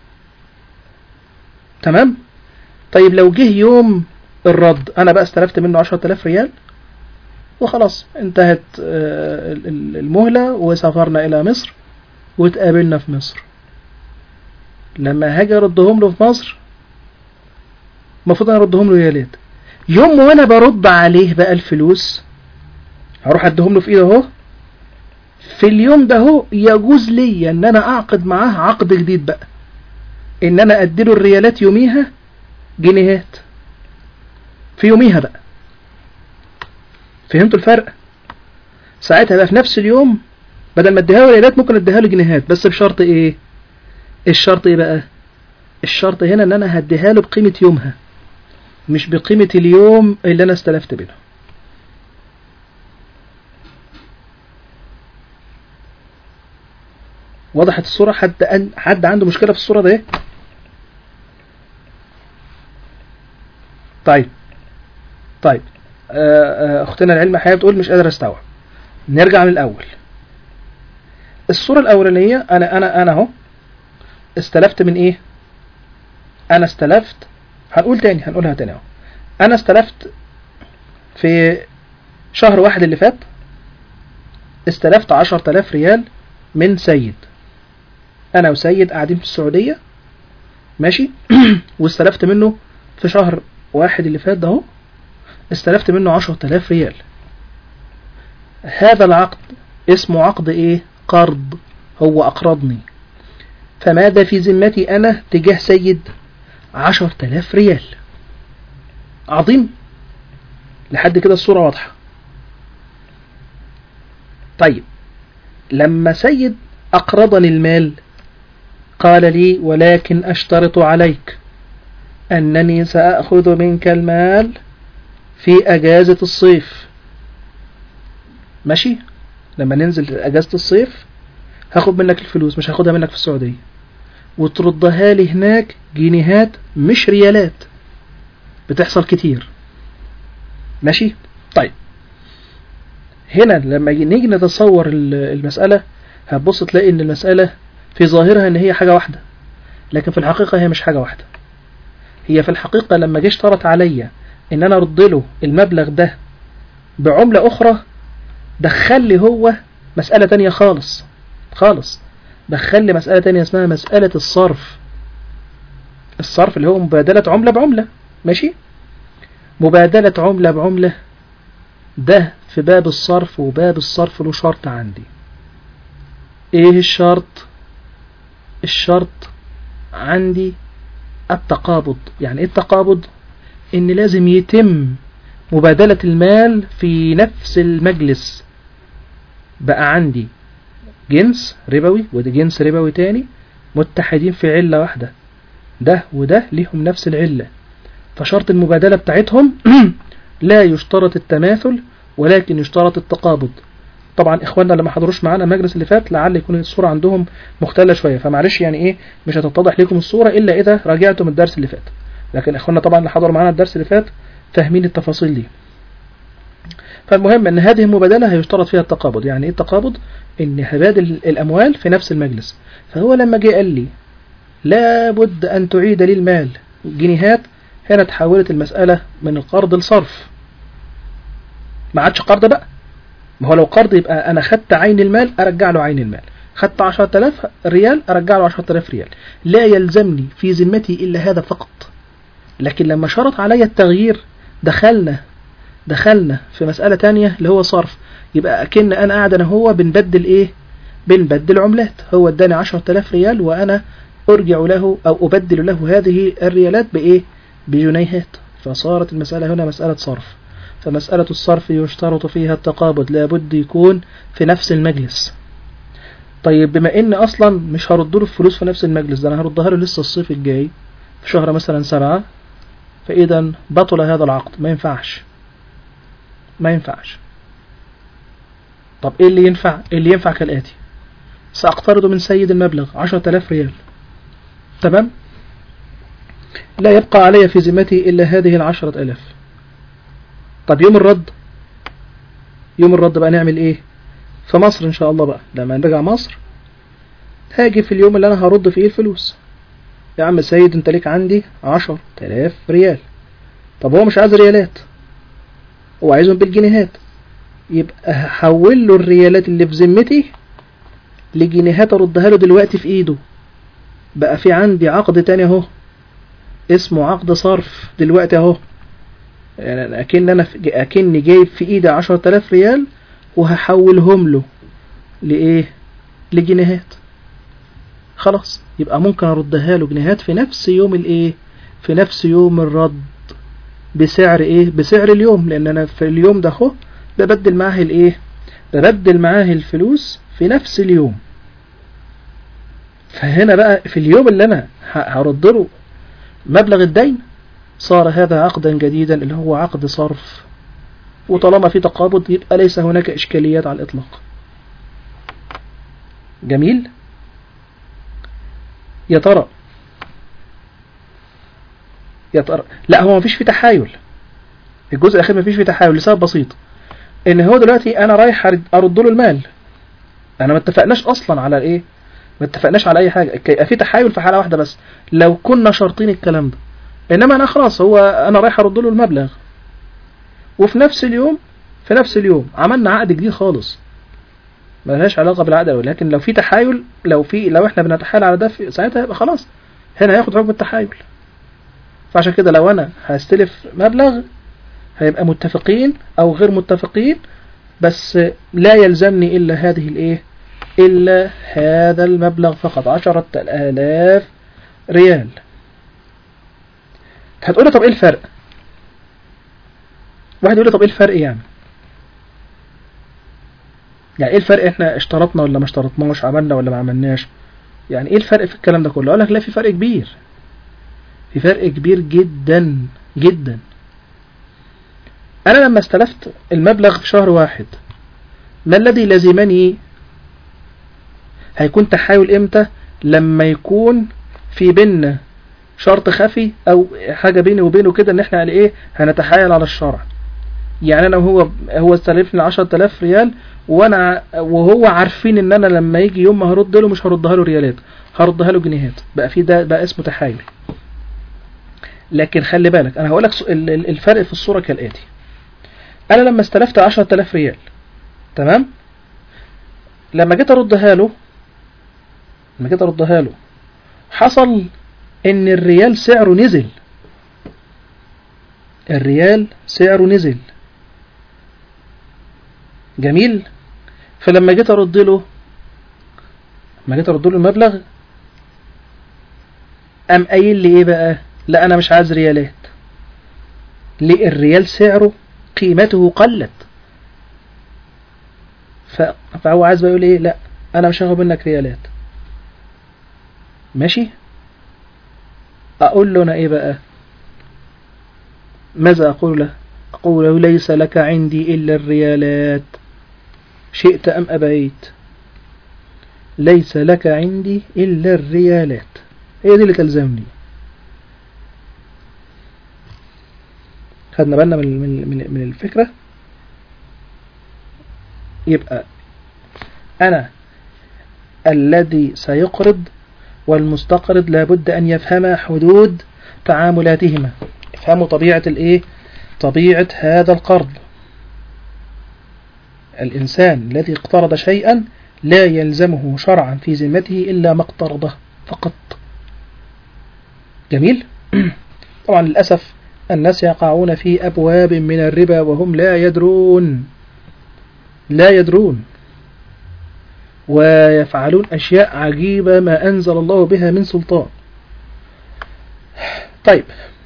[SPEAKER 4] تمام طيب لو جه يوم الرد انا بقى استلفت منه 10000 ريال وخلاص انتهت آه، ال- ال- المهلة وسافرنا إلى مصر واتقابلنا في مصر لما هاجي أردهم له في مصر المفروض أنا أردهم له ريالات يوم وأنا برد عليه بقى الفلوس هروح أديهم له في إيده أهو في اليوم ده هو يجوز لي ان انا اعقد معاه عقد جديد بقى ان انا اديله الريالات يوميها جنيهات في يوميها بقى فهمتوا الفرق ساعتها بقى في نفس اليوم بدل ما اديها له ريالات ممكن اديها له جنيهات بس بشرط ايه الشرط ايه بقى الشرط هنا ان انا هديها له بقيمة يومها مش بقيمة اليوم اللي انا استلفت منه وضحت الصورة حد أن حد عنده مشكلة في الصورة ده إيه؟ طيب طيب آه، آه، أختنا العلم حياة بتقول مش قادر أستوعب نرجع من الأول الصورة الأولانية أنا أنا أنا أهو استلفت من إيه؟ أنا استلفت هنقول تاني هنقولها تاني أهو أنا استلفت في شهر واحد اللي فات استلفت عشر تلاف ريال من سيد انا وسيد قاعدين في السعودية ماشي واستلفت منه في شهر واحد اللي فات ده اهو استلفت منه عشرة آلاف ريال هذا العقد اسمه عقد ايه قرض هو اقرضني فماذا في ذمتي انا تجاه سيد عشرة آلاف ريال عظيم لحد كده الصورة واضحة طيب لما سيد أقرضني المال قال لي ولكن أشترط عليك أنني سأخذ منك المال في أجازة الصيف ماشي لما ننزل أجازة الصيف هاخد منك الفلوس مش هاخدها منك في السعودية وتردها لي هناك جنيهات مش ريالات بتحصل كتير ماشي طيب هنا لما نيجي نتصور المسألة هتبص تلاقي ان المسألة في ظاهرها ان هي حاجة واحدة لكن في الحقيقة هي مش حاجة واحدة هي في الحقيقة لما جه اشترط عليا ان انا ارد له المبلغ ده بعملة اخرى دخل لي هو مسألة تانية خالص خالص دخل لي مسألة تانية اسمها مسألة الصرف الصرف اللي هو مبادلة عملة بعملة ماشي مبادلة عملة بعملة ده في باب الصرف وباب الصرف له شرط عندي ايه الشرط الشرط عندي التقابض يعني ايه التقابض ان لازم يتم مبادلة المال في نفس المجلس بقى عندي جنس ربوي وده جنس ربوي تاني متحدين في علة واحدة ده وده ليهم نفس العلة فشرط المبادلة بتاعتهم لا يشترط التماثل ولكن يشترط التقابض طبعا اخواننا اللي ما حضروش معانا المجلس اللي فات لعل يكون الصورة عندهم مختلة شوية فمعلش يعني ايه مش هتتضح لكم الصورة الا اذا راجعتم الدرس اللي فات لكن اخواننا طبعا اللي حضروا معانا الدرس اللي فات فاهمين التفاصيل دي فالمهم ان هذه المبادلة هيشترط فيها التقابض يعني ايه التقابض ان هبادل الاموال في نفس المجلس فهو لما جه قال لي لابد ان تعيد لي المال جنيهات هنا تحولت المسألة من القرض لصرف ما عادش قرض بقى ما هو لو قرض يبقى انا خدت عين المال ارجع له عين المال خدت 10000 ريال ارجع له 10000 ريال لا يلزمني في ذمتي الا هذا فقط لكن لما شرط علي التغيير دخلنا دخلنا في مسألة تانية اللي هو صرف يبقى أكن أنا قاعد أنا هو بنبدل إيه بنبدل عملات هو اداني 10000 ريال وأنا أرجع له أو أبدل له هذه الريالات بإيه بجنيهات فصارت المسألة هنا مسألة صرف فمسألة الصرف يشترط فيها التقابض لابد يكون في نفس المجلس طيب بما ان اصلا مش هرد له الفلوس في نفس المجلس ده انا هردها له لسه الصيف الجاي في شهر مثلا سبعة فاذا بطل هذا العقد ما ينفعش ما ينفعش طب ايه اللي ينفع إيه اللي ينفع كالاتي ساقترض من سيد المبلغ عشرة آلاف ريال تمام لا يبقى علي في ذمتي إلا هذه العشرة ألاف طب يوم الرد يوم الرد بقى نعمل ايه في مصر ان شاء الله بقى لما نرجع مصر هاجي في اليوم اللي انا هرد فيه الفلوس يا عم سيد انت ليك عندي عشر تلاف ريال طب هو مش عايز ريالات هو عايزهم بالجنيهات يبقى هحول له الريالات اللي في ذمتي لجنيهات اردها له دلوقتي في ايده بقى في عندي عقد تاني اهو اسمه عقد صرف دلوقتي اهو يعني اكن انا في- اكني جايب في ايدي عشرة آلاف ريال وهحولهم له لايه لجنيهات خلاص يبقى ممكن اردها له جنيهات في نفس يوم الايه في نفس يوم الرد بسعر ايه بسعر اليوم لان انا في اليوم ده اهو ببدل معاه الايه ببدل معاه الفلوس في نفس اليوم فهنا بقى في اليوم اللي انا ه- هرد له مبلغ الدين صار هذا عقدا جديدا اللي هو عقد صرف وطالما في تقابض يبقى ليس هناك إشكاليات على الإطلاق جميل يا ترى يا ترى لا هو مفيش فيه تحايل الجزء الأخير مفيش فيه تحايل لسبب بسيط إن هو دلوقتي أنا رايح أرد- أرد له المال أنا ما اتفقناش أصلا على إيه ما اتفقناش على أي حاجة كي- في تحايل في حالة واحدة بس لو كنا شرطين الكلام ده انما انا خلاص هو انا رايح ارد له المبلغ وفي نفس اليوم في نفس اليوم عملنا عقد جديد خالص ملهاش علاقه بالعقد أوي لكن لو في تحايل لو في لو احنا بنتحايل على ده في ساعتها يبقى خلاص هنا هياخد حكم التحايل فعشان كده لو انا هستلف مبلغ هيبقى متفقين او غير متفقين بس لا يلزمني الا هذه الايه الا هذا المبلغ فقط عشرة الالاف ريال هتقولي طب ايه الفرق واحد يقول لي طب ايه الفرق يعني يعني ايه الفرق احنا اشترطنا ولا ما اشترطناش عملنا ولا ما عملناش يعني ايه الفرق في الكلام ده كله اقول لك لا في فرق كبير في فرق كبير جدا جدا انا لما استلفت المبلغ في شهر واحد ما الذي لزمني هيكون تحايل امتى لما يكون في بيننا شرط خفي او حاجه بيني وبينه كده ان احنا على ايه هنتحايل على الشرع يعني انا وهو هو استلفني 10000 ريال وانا وهو عارفين ان انا لما يجي يوم ما هرد له مش هردها له ريالات هردها له جنيهات بقى في ده بقى اسمه تحايل لكن خلي بالك انا هقول لك الفرق في الصوره كالاتي انا لما استلفت 10000 ريال تمام لما جيت اردها له لما جيت اردها له حصل ان الريال سعره نزل الريال سعره نزل جميل فلما جيت ارد له لما جيت ارد له المبلغ قام قايل لي ايه بقى لا انا مش عايز ريالات ليه الريال سعره قيمته قلت ف... فهو عايز بقى يقول ايه لا انا مش هاخد منك ريالات ماشي أقول له أنا إيه بقى ماذا أقول له أقول له ليس لك عندي إلا الريالات شئت أم أبيت ليس لك عندي إلا الريالات هي دي اللي تلزمني خدنا بالنا من من من الفكرة يبقى أنا الذي سيقرض والمستقرض لابد أن يفهم حدود تعاملاتهما يفهموا طبيعة الإيه؟ طبيعة هذا القرض الإنسان الذي اقترض شيئا لا يلزمه شرعا في ذمته إلا ما اقترضه فقط جميل طبعا للأسف الناس يقعون في أبواب من الربا وهم لا يدرون لا يدرون ويفعلون أشياء عجيبة ما أنزل الله بها من سلطان طيب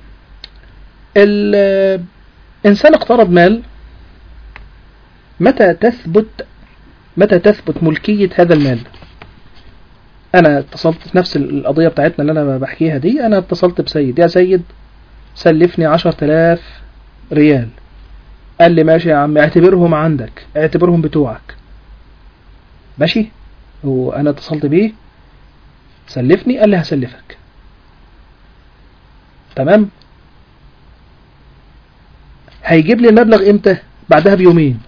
[SPEAKER 4] الإنسان اقترض مال متى تثبت متى تثبت ملكية هذا المال أنا اتصلت في نفس القضية بتاعتنا اللي أنا بحكيها دي أنا اتصلت بسيد يا سيد سلفني عشر تلاف ريال قال لي ماشي يا عم اعتبرهم عندك اعتبرهم بتوعك ماشي وانا اتصلت بيه سلفني قال لي هسلفك تمام هيجيب لي المبلغ امتى بعدها بيومين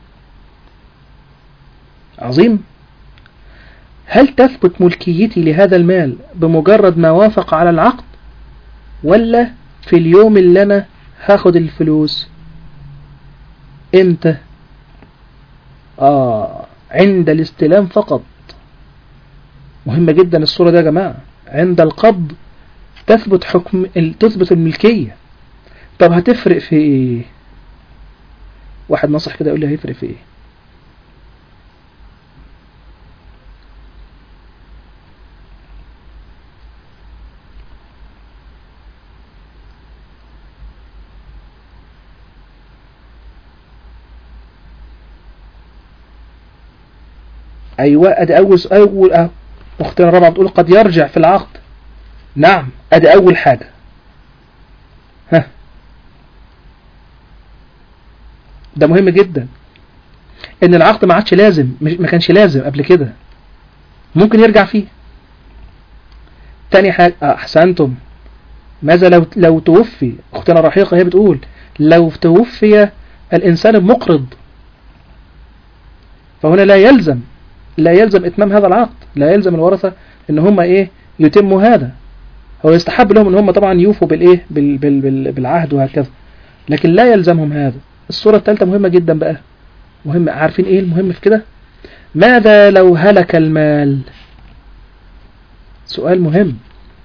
[SPEAKER 4] عظيم هل تثبت ملكيتي لهذا المال بمجرد ما وافق على العقد ولا في اليوم اللي انا هاخد الفلوس امتى آه عند الاستلام فقط مهمة جدا الصورة ده يا جماعة عند القبض تثبت حكم تثبت الملكية طب هتفرق في ايه واحد نصح كده يقول لي هيفرق في ايه ايوه ادي اول اول أه. اختنا الرابعه بتقول قد يرجع في العقد نعم ادي اول حاجه ها ده مهم جدا ان العقد ما عادش لازم ما كانش لازم قبل كده ممكن يرجع فيه تاني حاجة احسنتم ماذا لو لو توفي اختنا الرحيقة هي بتقول لو توفي الانسان المقرض فهنا لا يلزم لا يلزم اتمام هذا العقد لا يلزم الورثة ان هم ايه يتموا هذا هو يستحب لهم ان هم طبعا يوفوا بالايه بال بال بال بالعهد وهكذا لكن لا يلزمهم هذا الصورة الثالثة مهمة جدا بقى مهمة عارفين ايه المهم في كده ماذا لو هلك المال سؤال مهم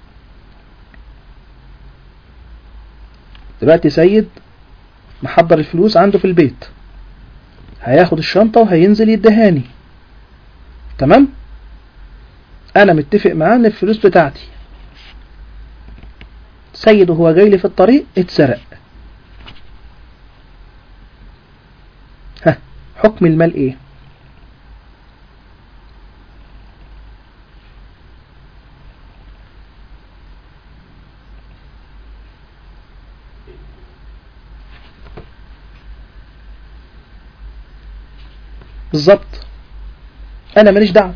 [SPEAKER 4] دلوقتي سيد محضر الفلوس عنده في البيت هياخد الشنطة وهينزل يدهاني تمام انا متفق معاه ان الفلوس بتاعتي سيد وهو جاي لي في الطريق اتسرق ها حكم المال ايه بالظبط انا ماليش دعوه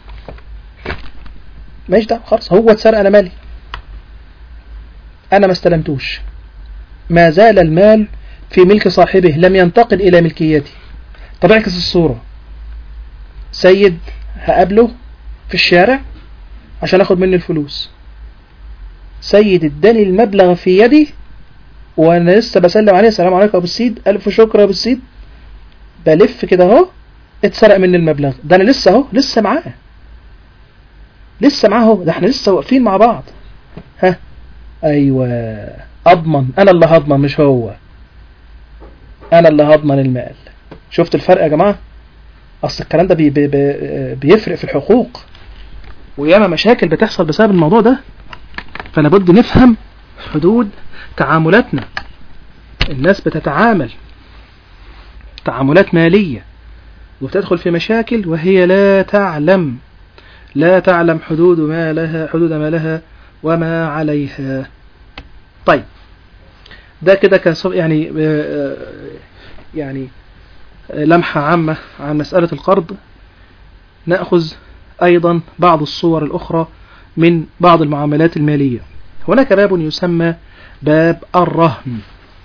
[SPEAKER 4] ماليش دعوه خلاص هو اتسرق انا مالي انا ما استلمتوش ما زال المال في ملك صاحبه لم ينتقل الى ملكيتي طب اعكس الصورة سيد هقابله في الشارع عشان اخد منه الفلوس سيد اداني المبلغ في يدي وانا لسه بسلم عليه السلام عليكم يا ابو السيد الف شكر يا ابو السيد بلف كده اهو اتسرق مني المبلغ ده انا لسه اهو لسه معاه لسه معاه اهو ده احنا لسه واقفين مع بعض ها ايوه اضمن انا اللي هضمن مش هو انا اللي هضمن المال شفت الفرق يا جماعة اصل الكلام ده بي بي بي بيفرق في الحقوق وياما مشاكل بتحصل بسبب الموضوع ده فلا بد نفهم حدود تعاملاتنا الناس بتتعامل تعاملات مالية وتدخل في مشاكل وهي لا تعلم لا تعلم حدود ما لها حدود ما لها وما عليها طيب ده كده كان يعني يعني لمحة عامة عن مسألة القرض نأخذ أيضا بعض الصور الأخرى من بعض المعاملات المالية هناك باب يسمى باب الرهن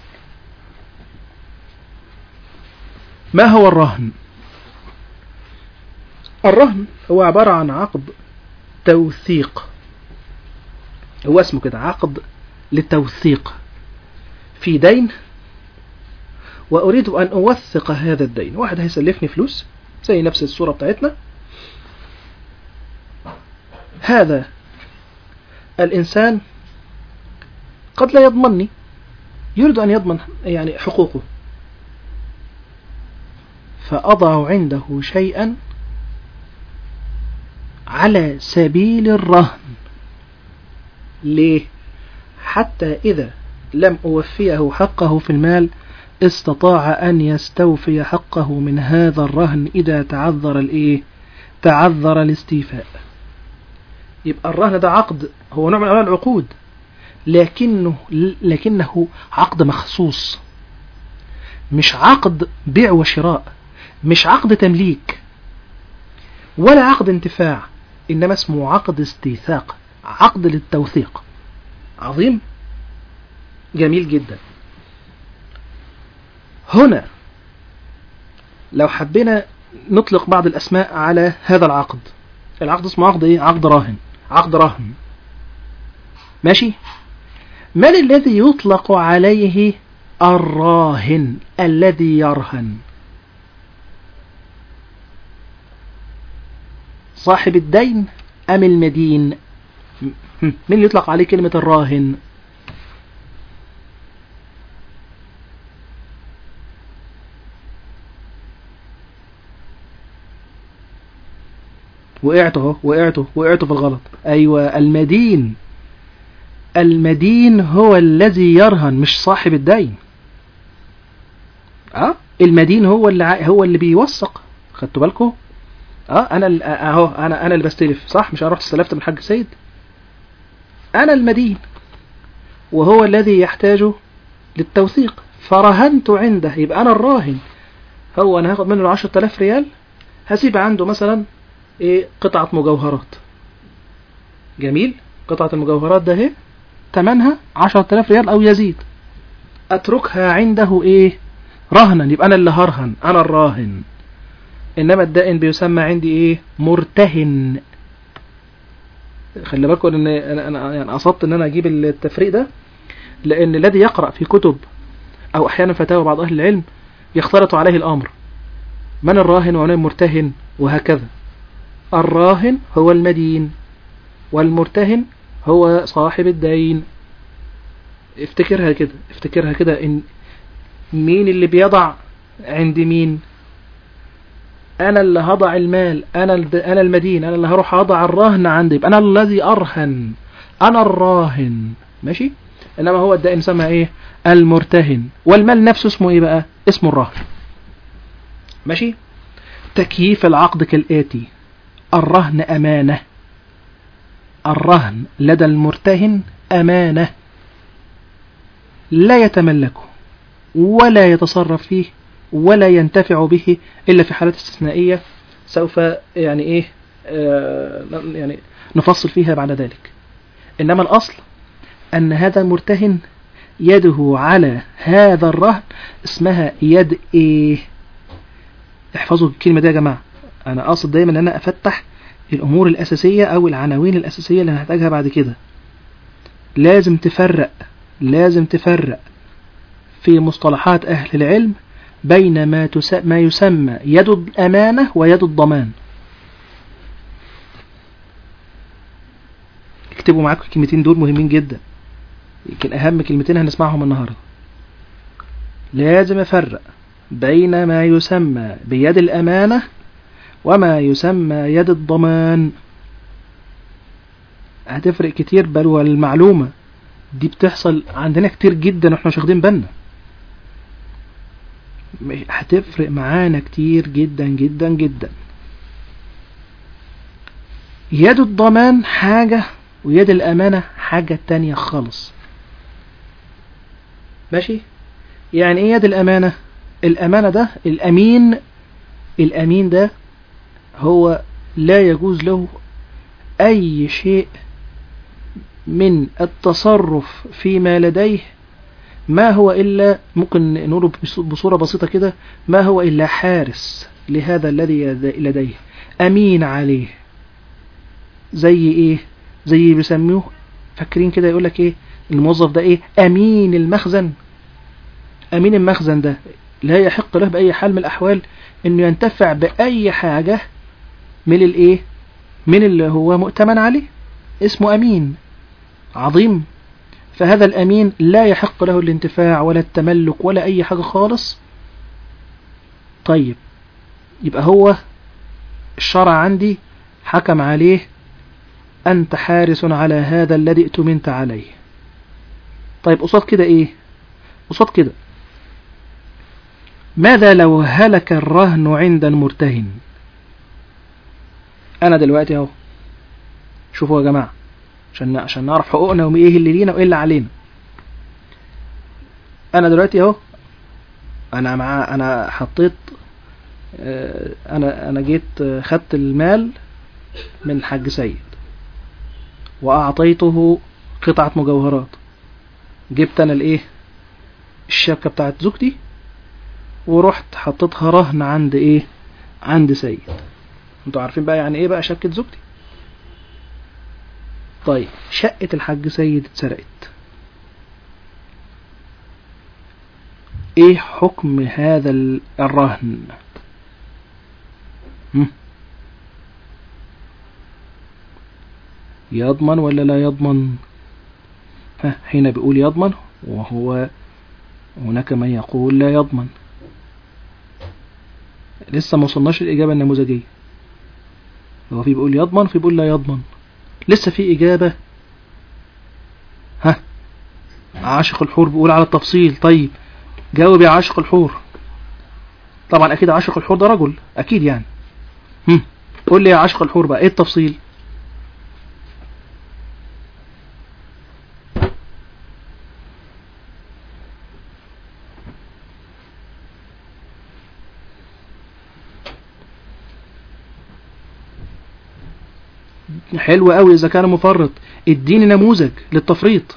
[SPEAKER 4] ما هو الرهن الرهن هو عبارة عن عقد توثيق هو اسمه كده عقد للتوثيق في دين وأريد أن أوثق هذا الدين واحد هيسلفني فلوس زي نفس الصورة بتاعتنا هذا الإنسان قد لا يضمنني يريد أن يضمن يعني حقوقه فأضع عنده شيئا على سبيل الرهن ليه حتى إذا لم أوفيه حقه في المال استطاع أن يستوفي حقه من هذا الرهن إذا تعذر الإيه تعذر الاستيفاء يبقى الرهن ده عقد هو نوع من أنواع العقود لكنه لكنه عقد مخصوص مش عقد بيع وشراء مش عقد تمليك ولا عقد انتفاع إنما اسمه عقد استيثاق عقد للتوثيق عظيم جميل جدا هنا لو حبينا نطلق بعض الأسماء على هذا العقد العقد اسمه عقد ايه عقد راهن عقد رهن ماشي من الذي يطلق عليه الراهن الذي يرهن صاحب الدين أم المدين م- مين اللي يطلق عليه كلمة الراهن وقعت اهو وقعت وقعت في الغلط ايوه المدين المدين هو الذي يرهن مش صاحب الدين اه المدين هو اللي ع- هو اللي بيوثق خدتوا بالكم اه انا ال- اهو انا انا اللي بستلف صح مش انا رحت استلفت من الحاج سيد انا المدين وهو الذي يحتاج للتوثيق فرهنت عنده يبقى انا الراهن هو انا هاخد منه 10000 ريال هسيب عنده مثلا ايه قطعة مجوهرات جميل قطعة المجوهرات ده اهي تمنها 10000 ريال او يزيد اتركها عنده ايه رهنا يبقى انا اللي هرهن انا الراهن انما الدائن بيسمى عندي ايه مرتهن خلي بالكم ان انا انا يعني قصدت ان انا اجيب التفريق ده لان الذي يقرا في كتب او احيانا فتاوى بعض اهل العلم يختلط عليه الامر من الراهن ومن المرتهن وهكذا الراهن هو المدين والمرتهن هو صاحب الدين افتكرها كده افتكرها كده ان مين اللي بيضع عند مين انا اللي هضع المال انا الد- انا المدين انا اللي هروح اضع الرهن عندي يبقى انا الذي ارهن انا الراهن ماشي انما هو الدائن يسمى ايه المرتهن والمال نفسه اسمه ايه بقى اسمه الرهن ماشي تكييف العقد كالآتي الرهن أمانة الرهن لدى المرتهن أمانة لا يتملكه ولا يتصرف فيه ولا ينتفع به إلا في حالات استثنائية سوف يعني إيه آه يعني نفصل فيها بعد ذلك إنما الأصل أن هذا المرتهن يده على هذا الرهن اسمها يد إيه احفظوا الكلمة دي يا جماعة أنا قاصد دايما أن أنا أفتح الأمور الأساسية أو العناوين الأساسية اللي هنحتاجها بعد كده لازم تفرق لازم تفرق في مصطلحات أهل العلم بين ما, تس... ما يسمى يد الأمانة ويد الضمان اكتبوا معاكم الكلمتين دول مهمين جدا يمكن أهم كلمتين هنسمعهم النهاردة لازم أفرق بين ما يسمى بيد الأمانة وما يسمى يد الضمان هتفرق كتير بل والمعلومة دي بتحصل عندنا كتير جدا واحنا مش واخدين بالنا هتفرق معانا كتير جدا جدا جدا يد الضمان حاجة ويد الأمانة حاجة تانية خالص ماشي يعني ايه يد الأمانة الأمانة ده الأمين الأمين ده هو لا يجوز له أي شيء من التصرف فيما لديه ما هو إلا ممكن نقوله بصورة بسيطة كده ما هو إلا حارس لهذا الذي لديه أمين عليه زي إيه زي بيسموه فاكرين كده يقولك إيه الموظف ده إيه أمين المخزن أمين المخزن ده لا يحق له بأي حال من الأحوال إنه ينتفع بأي حاجة من الإيه من اللي هو مؤتمن عليه اسمه أمين عظيم فهذا الأمين لا يحق له الانتفاع ولا التملك ولا أي حاجة خالص طيب يبقى هو الشرع عندي حكم عليه أنت حارس على هذا الذي ائتمنت عليه طيب قصاد كده إيه قصاد كده ماذا لو هلك الرهن عند المرتهن أنا دلوقتي أهو شوفوا يا جماعة عشان عشان نعرف حقوقنا وايه اللي لينا وايه اللي علينا انا دلوقتي اهو انا مع انا حطيت انا انا جيت خدت المال من الحاج سيد واعطيته قطعة مجوهرات جبت انا الايه الشبكة بتاعت زوجتي ورحت حطيتها رهن عند ايه عند سيد انتوا عارفين بقى يعني ايه بقى شبكة زوجتي طيب شقة الحاج سيد اتسرقت ايه حكم هذا الرهن يضمن ولا لا يضمن ها حين بيقول يضمن وهو هناك من يقول لا يضمن لسه ما وصلناش الإجابة النموذجية هو في بيقول يضمن في بيقول لا يضمن لسه في إجابة ها عاشق الحور بيقول على التفصيل طيب جاوب يا عاشق الحور طبعا أكيد عاشق الحور ده رجل أكيد يعني هم. قول لي يا عاشق الحور بقى إيه التفصيل حلو قوي اذا كان مفرط اديني نموذج للتفريط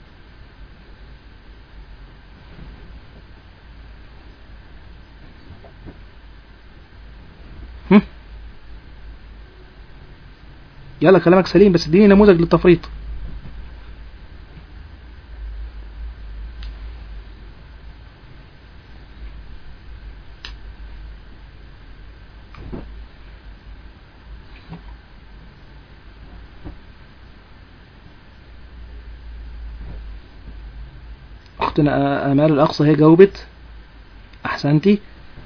[SPEAKER 4] هم؟ يلا كلامك سليم بس اديني نموذج للتفريط اختنا امال الاقصى هي جاوبت احسنتي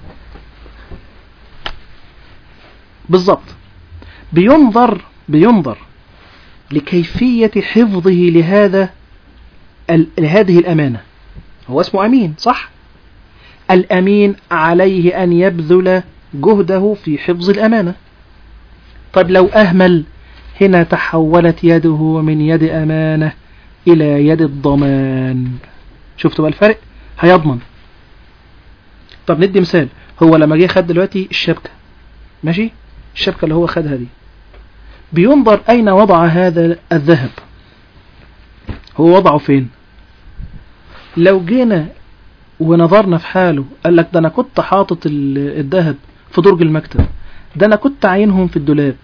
[SPEAKER 4] بالضبط بينظر بينظر لكيفية حفظه لهذا ال- لهذه الأمانة هو اسمه أمين صح الأمين عليه أن يبذل جهده في حفظ الأمانة طيب لو أهمل هنا تحولت يده من يد أمانة إلى يد الضمان شفتوا بقى الفرق هيضمن طب ندي مثال هو لما جه خد دلوقتي الشبكة ماشي الشبكة اللي هو خدها دي بينظر أين وضع هذا الذهب هو وضعه فين لو جينا ونظرنا في حاله قال لك ده أنا كنت حاطط ال- الذهب في درج المكتب ده أنا كنت عينهم في الدولاب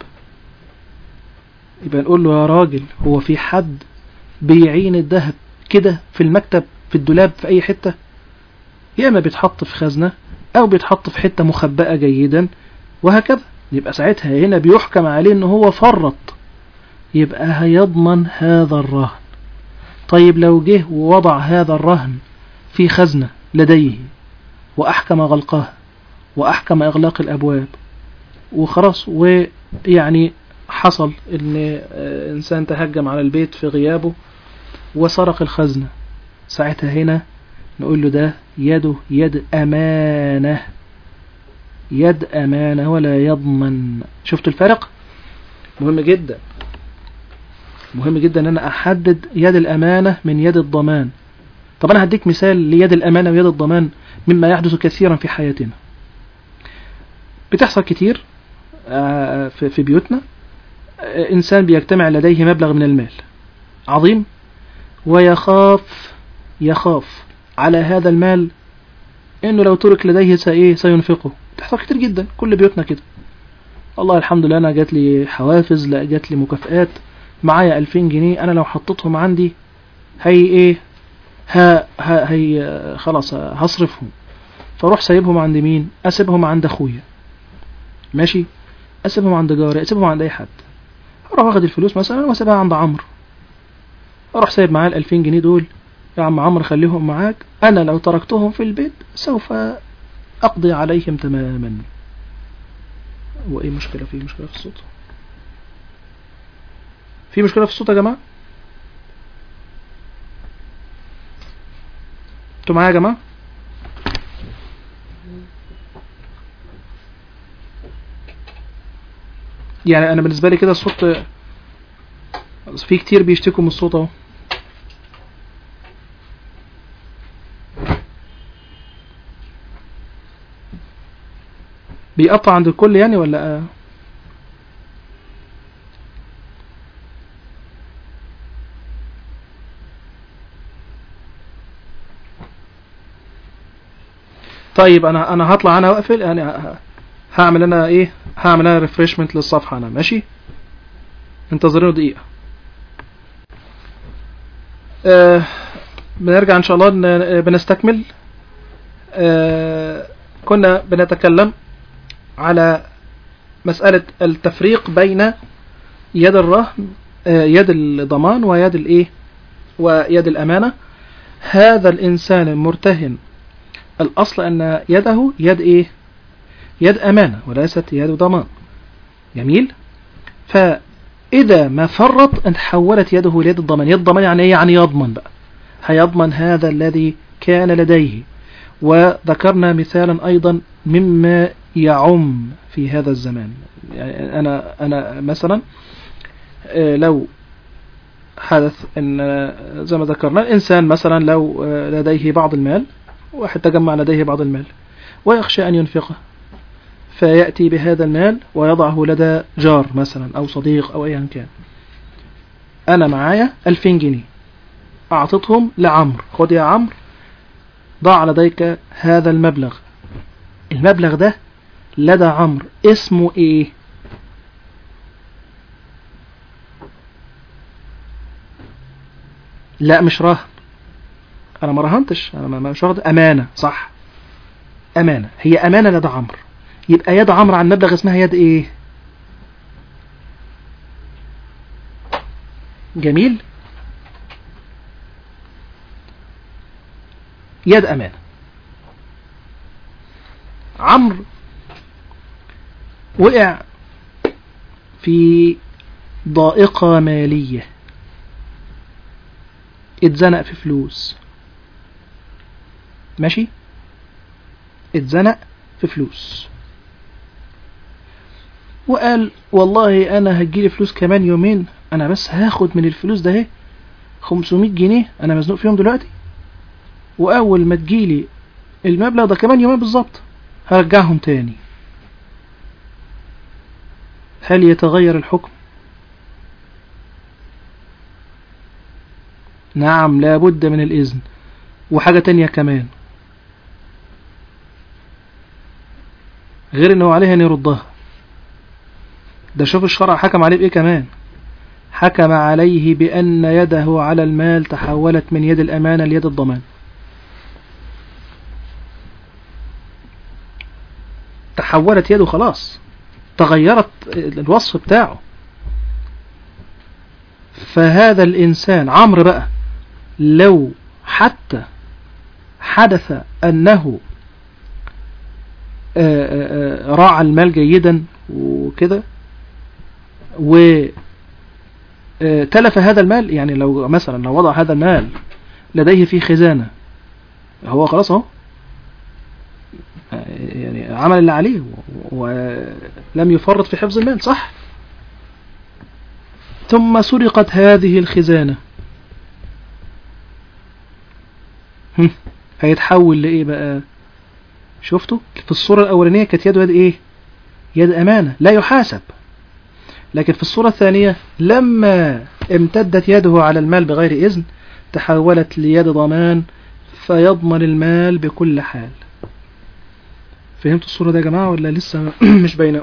[SPEAKER 4] يبقى نقول له يا راجل هو في حد بيعين الذهب كده في المكتب في الدولاب في أي حتة يا إما بيتحط في خزنة أو بيتحط في حتة مخبأة جيدا وهكذا يبقى ساعتها هنا بيحكم عليه ان هو فرط يبقى هيضمن هذا الرهن طيب لو جه ووضع هذا الرهن في خزنة لديه وأحكم غلقها وأحكم إغلاق الأبواب وخلاص ويعني حصل ان آه، إنسان تهجم على البيت في غيابه وسرق الخزنة ساعتها هنا نقول له ده يده يد أمانة يد أمانة ولا يضمن شفت الفرق مهم جدا مهم جدا ان انا احدد يد الامانة من يد الضمان طب انا هديك مثال ليد الامانة ويد الضمان مما يحدث كثيرا في حياتنا بتحصل كتير آه، في في بيوتنا آه، انسان بيجتمع لديه مبلغ من المال عظيم ويخاف يخاف على هذا المال انه لو ترك لديه سايه سينفقه تحصل كتير جدا كل بيوتنا كده والله الحمد لله انا جات لي حوافز لا جات لي مكافآت معايا 2000 جنيه انا لو حطيتهم عندي هي ايه ها ها هي خلاص هصرفهم فاروح سايبهم عند مين اسيبهم عند اخويا ماشي اسيبهم عند جاري اسيبهم عند اي حد اروح واخد الفلوس مثلا واسيبها عند عمرو اروح سايب معاه ال 2000 جنيه دول يا عم عمرو خليهم معاك انا لو تركتهم في البيت سوف اقضي عليهم تماما وايه مشكله في مشكله في الصوت في مشكله في الصوت يا جماعه انتوا معايا يا جماعه يعني انا بالنسبه لي كده الصوت في كتير بيشتكوا من الصوت اهو بيقطع عند الكل يعني ولا طيب انا انا هطلع انا واقفل يعني ه- هعمل انا ايه هعمل انا ريفرشمنت للصفحه انا ماشي انتظروني دقيقه آه بنرجع ان شاء الله ن- بنستكمل آه كنا بنتكلم على مسألة التفريق بين يد الرهن آه، يد الضمان ويد الايه ويد الامانه هذا الانسان المرتهن الاصل ان يده يد ايه يد امانه وليست يد ضمان جميل فاذا ما فرط ان تحولت يده ليد الضمان يد الضمان يعني ايه يعني يضمن بقى هيضمن هذا الذي كان لديه وذكرنا مثالا أيضا مما يعم في هذا الزمان يعني أنا, أنا مثلا آه، لو حدث أن آه، زي ما ذكرنا الإنسان مثلا لو آه، لديه بعض المال واحد تجمع لديه بعض المال ويخشى أن ينفقه فيأتي بهذا المال ويضعه لدى جار مثلا أو صديق أو أيا كان أنا معايا 2000 جنيه أعطتهم لعمر خد يا عمرو ضع لديك هذا المبلغ المبلغ ده لدى عمرو اسمه ايه لا مش راهن انا ما راهنتش انا ما- مش واخد امانه صح امانه هي امانه لدى عمرو يبقى يد عمرو عن مبلغ اسمها يد ايه جميل يد أمانة عمرو وقع في ضائقة مالية اتزنق في فلوس ماشي اتزنق في فلوس وقال والله انا هتجيلي فلوس كمان يومين انا بس هاخد من الفلوس ده اهي 500 جنيه انا مزنوق فيهم دلوقتي واول ما تجيلي المبلغ ده كمان يومين بالظبط هرجعهم تاني هل يتغير الحكم نعم لابد من الإذن وحاجة تانية كمان غير انه عليه ان يردها ده شوف الشرع حكم عليه بايه كمان حكم عليه بأن يده على المال تحولت من يد الأمانة ليد الضمان تحولت يده خلاص تغيرت الوصف بتاعه فهذا الإنسان عمرو بقى لو حتى حدث أنه آه، آه، آه، راعى المال جيدا وكده و آه، تلف هذا المال يعني لو مثلا لو وضع هذا المال لديه في خزانة هو خلاص اهو آه، يعني عمل اللي عليه و- ولم يفرط في حفظ المال صح ثم سرقت هذه الخزانة هم، هيتحول لإيه بقى شفتوا في الصورة الأولانية كانت يده يد إيه يد أمانة لا يحاسب لكن في الصورة الثانية لما امتدت يده على المال بغير إذن تحولت ليد ضمان فيضمن المال بكل حال فهمتوا الصورة دي يا جماعة ولا لسه مش باينة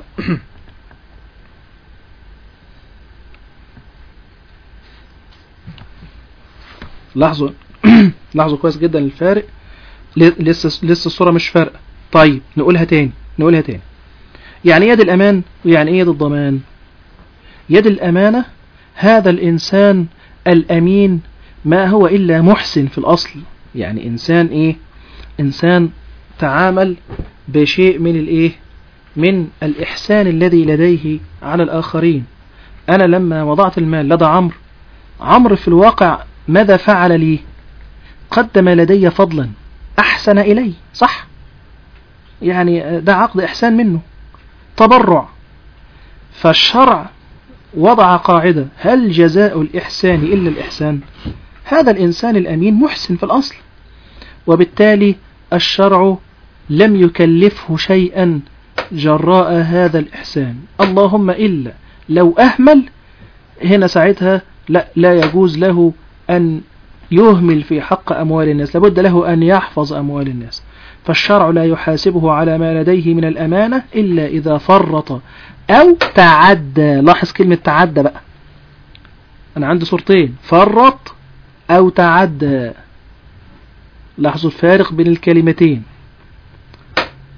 [SPEAKER 4] لاحظوا لاحظوا كويس جدا الفارق ل- لسه لسه الصورة مش فارقة طيب نقولها تاني نقولها تاني يعني ايه يد الأمان ويعني ايه يد الضمان يد الأمانة هذا الإنسان الأمين ما هو إلا محسن في الأصل يعني إنسان إيه إنسان تعامل بشيء من الإيه من الإحسان الذي لديه على الآخرين أنا لما وضعت المال لدى عمرو عمرو في الواقع ماذا فعل لي قدم لدي فضلا أحسن إلي صح يعني ده عقد إحسان منه تبرع فالشرع وضع قاعدة هل جزاء الإحسان إلا الإحسان هذا الإنسان الأمين محسن في الأصل وبالتالي الشرع لم يكلفه شيئا جراء هذا الإحسان اللهم إلا لو أهمل هنا ساعتها لا, لا يجوز له أن يهمل في حق أموال الناس لابد له أن يحفظ أموال الناس فالشرع لا يحاسبه على ما لديه من الأمانة إلا إذا فرط أو تعدى لاحظ كلمة تعدى بقى أنا عندي صورتين فرط أو تعدى لاحظوا الفارق بين الكلمتين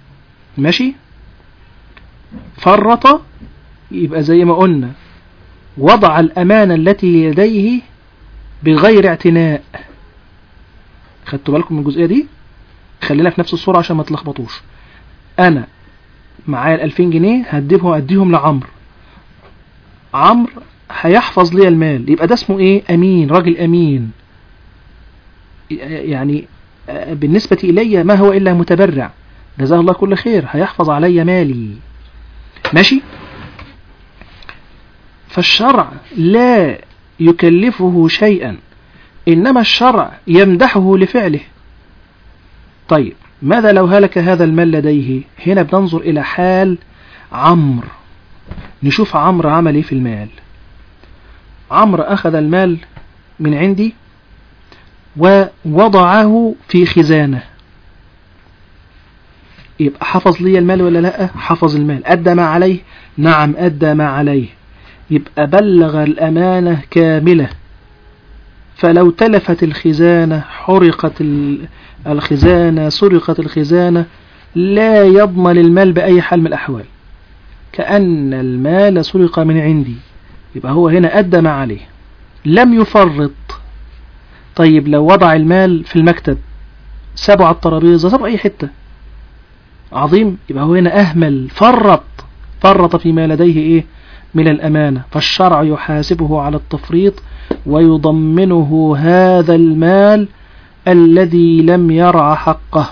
[SPEAKER 4] ماشي فرط يبقى زي ما قلنا وضع الأمانة التي لديه بغير اعتناء خدتوا بالكم من الجزئية دي خلينا في نفس الصورة عشان ما تلخبطوش أنا معايا الألفين جنيه هديهم أديهم لعمرو عمرو هيحفظ لي المال يبقى ده اسمه ايه أمين راجل أمين يعني آه، بالنسبة إلي ما هو إلا متبرع جزاه الله كل خير هيحفظ علي مالي ماشي فالشرع لا يكلفه شيئا إنما الشرع يمدحه لفعله طيب ماذا لو هلك هذا المال لديه هنا بننظر إلى حال عمرو نشوف عمرو عمل ايه في المال عمرو أخذ المال من عندي ووضعه في خزانة يبقى حفظ لي المال ولا لا حفظ المال أدى ما عليه نعم أدى ما عليه يبقى بلغ الأمانة كاملة فلو تلفت الخزانة حرقت ال- الخزانة سرقت الخزانة لا يضمن المال بأي حال من الأحوال كأن المال سرق من عندي يبقى هو هنا أدى ما عليه لم يفرط طيب لو وضع المال في المكتب سابه على الترابيزة سابه أي حتة عظيم يبقى هو هنا أهمل فرط فرط فيما لديه إيه من الأمانة فالشرع يحاسبه على التفريط ويضمنه هذا المال الذي لم يرع حقه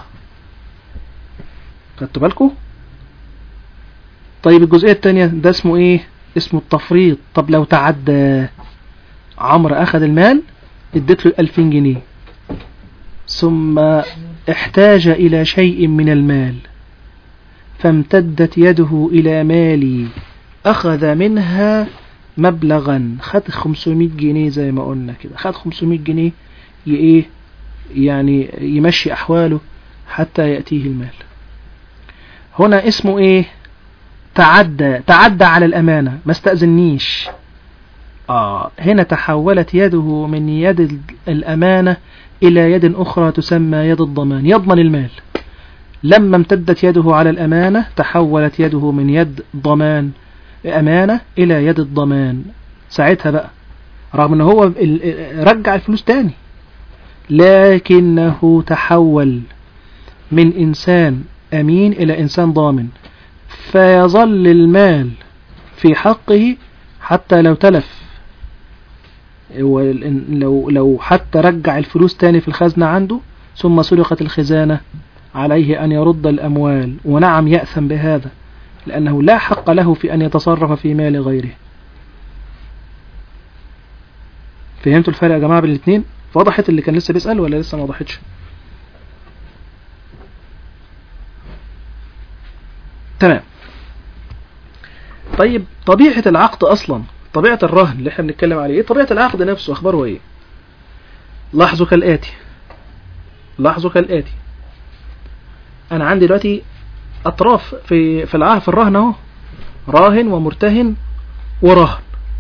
[SPEAKER 4] خدتوا بالكم طيب الجزئية التانية ده اسمه ايه اسمه التفريط طب لو تعدى عمرو اخذ المال اديت له 2000 جنيه ثم احتاج الى شيء من المال فامتدت يده الى مالي اخذ منها مبلغا خد 500 جنيه زي ما قلنا كده خد 500 جنيه ي- ايه يعني يمشي احواله حتى يأتيه المال هنا اسمه ايه تعدى تعدى على الأمانة ما استأذنيش آه هنا تحولت يده من يد ال- الأمانة إلى يد أخرى تسمى يد الضمان يضمن المال لما امتدت يده على الأمانة تحولت يده من يد ضمان أمانة إلى يد الضمان ساعتها بقى رغم أنه هو ال- ال- رجع الفلوس تاني لكنه تحول من إنسان أمين إلى إنسان ضامن فيظل المال في حقه حتى لو تلف وال- لو لو حتى رجع الفلوس تاني في الخزنة عنده ثم سرقت الخزانة عليه أن يرد الأموال ونعم يأثم بهذا لأنه لا حق له في أن يتصرف في مال غيره فهمتوا الفرق يا جماعة بين الاثنين وضحت اللي كان لسه بيسأل ولا لسه ما وضحتش تمام طيب طبيعة العقد أصلا طبيعة الرهن اللي احنا بنتكلم عليه ايه طبيعة العقد نفسه أخباره ايه لاحظوا كالآتي لاحظوا كالآتي أنا عندي دلوقتي أطراف في في العهد في الرهن أهو راهن ومرتهن ورهن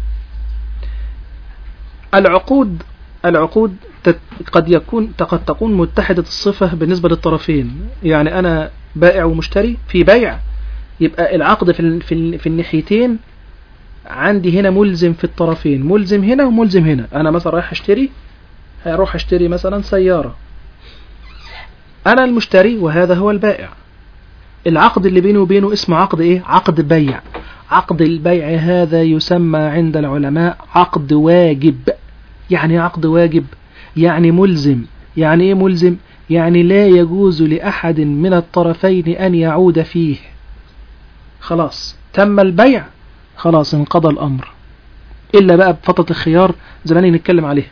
[SPEAKER 4] العقود العقود تت- قد يكون قد تكون متحدة الصفة بالنسبة للطرفين يعني أنا بائع ومشتري في بيع يبقى العقد في ال- في ال- في الناحيتين عندي هنا ملزم في الطرفين ملزم هنا وملزم هنا انا مثلا رايح اشتري هروح اشتري مثلا سيارة انا المشتري وهذا هو البائع العقد اللي بيني وبينه اسمه عقد ايه عقد بيع عقد البيع هذا يسمى عند العلماء عقد واجب يعني إيه عقد واجب يعني ملزم يعني ايه ملزم يعني لا يجوز لأحد من الطرفين أن يعود فيه خلاص تم البيع خلاص انقضى الأمر إلا بقى بفترة الخيار زمان نتكلم عليها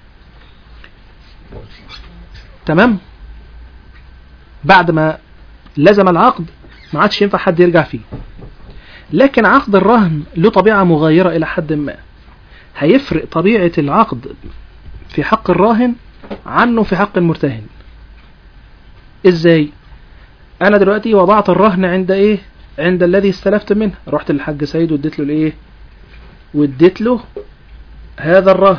[SPEAKER 4] تمام بعد ما لزم العقد ما عادش ينفع حد يرجع فيه لكن عقد الرهن له طبيعة مغايرة إلى حد ما هيفرق طبيعة العقد في حق الراهن عنه في حق المرتهن ازاي انا دلوقتي وضعت الرهن عند ايه عند الذي استلفت منه رحت للحاج سيد واديت له الايه واديت له هذا الرهن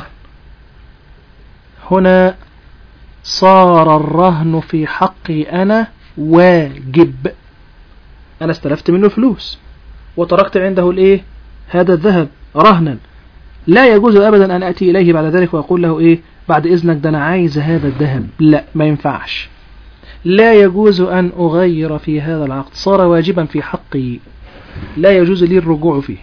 [SPEAKER 4] هنا صار الرهن في حقي انا واجب انا استلفت منه فلوس وتركت عنده الايه هذا الذهب رهنا لا يجوز أبدا أن أتي إليه بعد ذلك وأقول له إيه بعد إذنك ده أنا عايز هذا الذهب لا ما ينفعش لا يجوز أن أغير في هذا العقد صار واجبا في حقي لا يجوز لي الرجوع فيه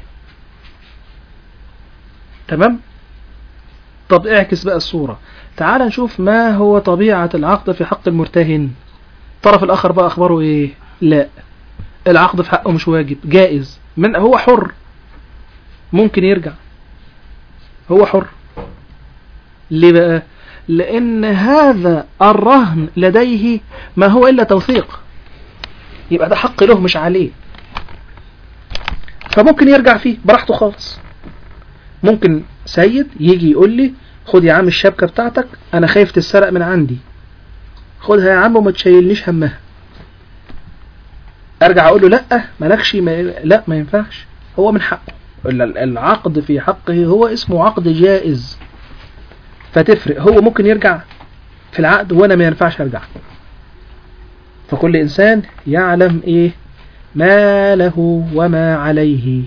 [SPEAKER 4] تمام طب اعكس بقى الصورة تعال نشوف ما هو طبيعة العقد في حق المرتهن الطرف الآخر بقى أخباره إيه لا العقد في حقه مش واجب جائز من هو حر ممكن يرجع هو حر ليه بقى لأن هذا الرهن لديه ما هو إلا توثيق يبقى ده حق له مش عليه فممكن يرجع فيه براحته خالص ممكن سيد يجي يقول لي خد يا عم الشبكة بتاعتك أنا خايف تتسرق من عندي خدها يا عم وما تشيلنيش همها أرجع أقول له لأ مالكش ما لا ما ينفعش هو من حقه العقد في حقه هو اسمه عقد جائز فتفرق هو ممكن يرجع في العقد وانا ما ينفعش ارجع فكل انسان يعلم ايه ما له وما عليه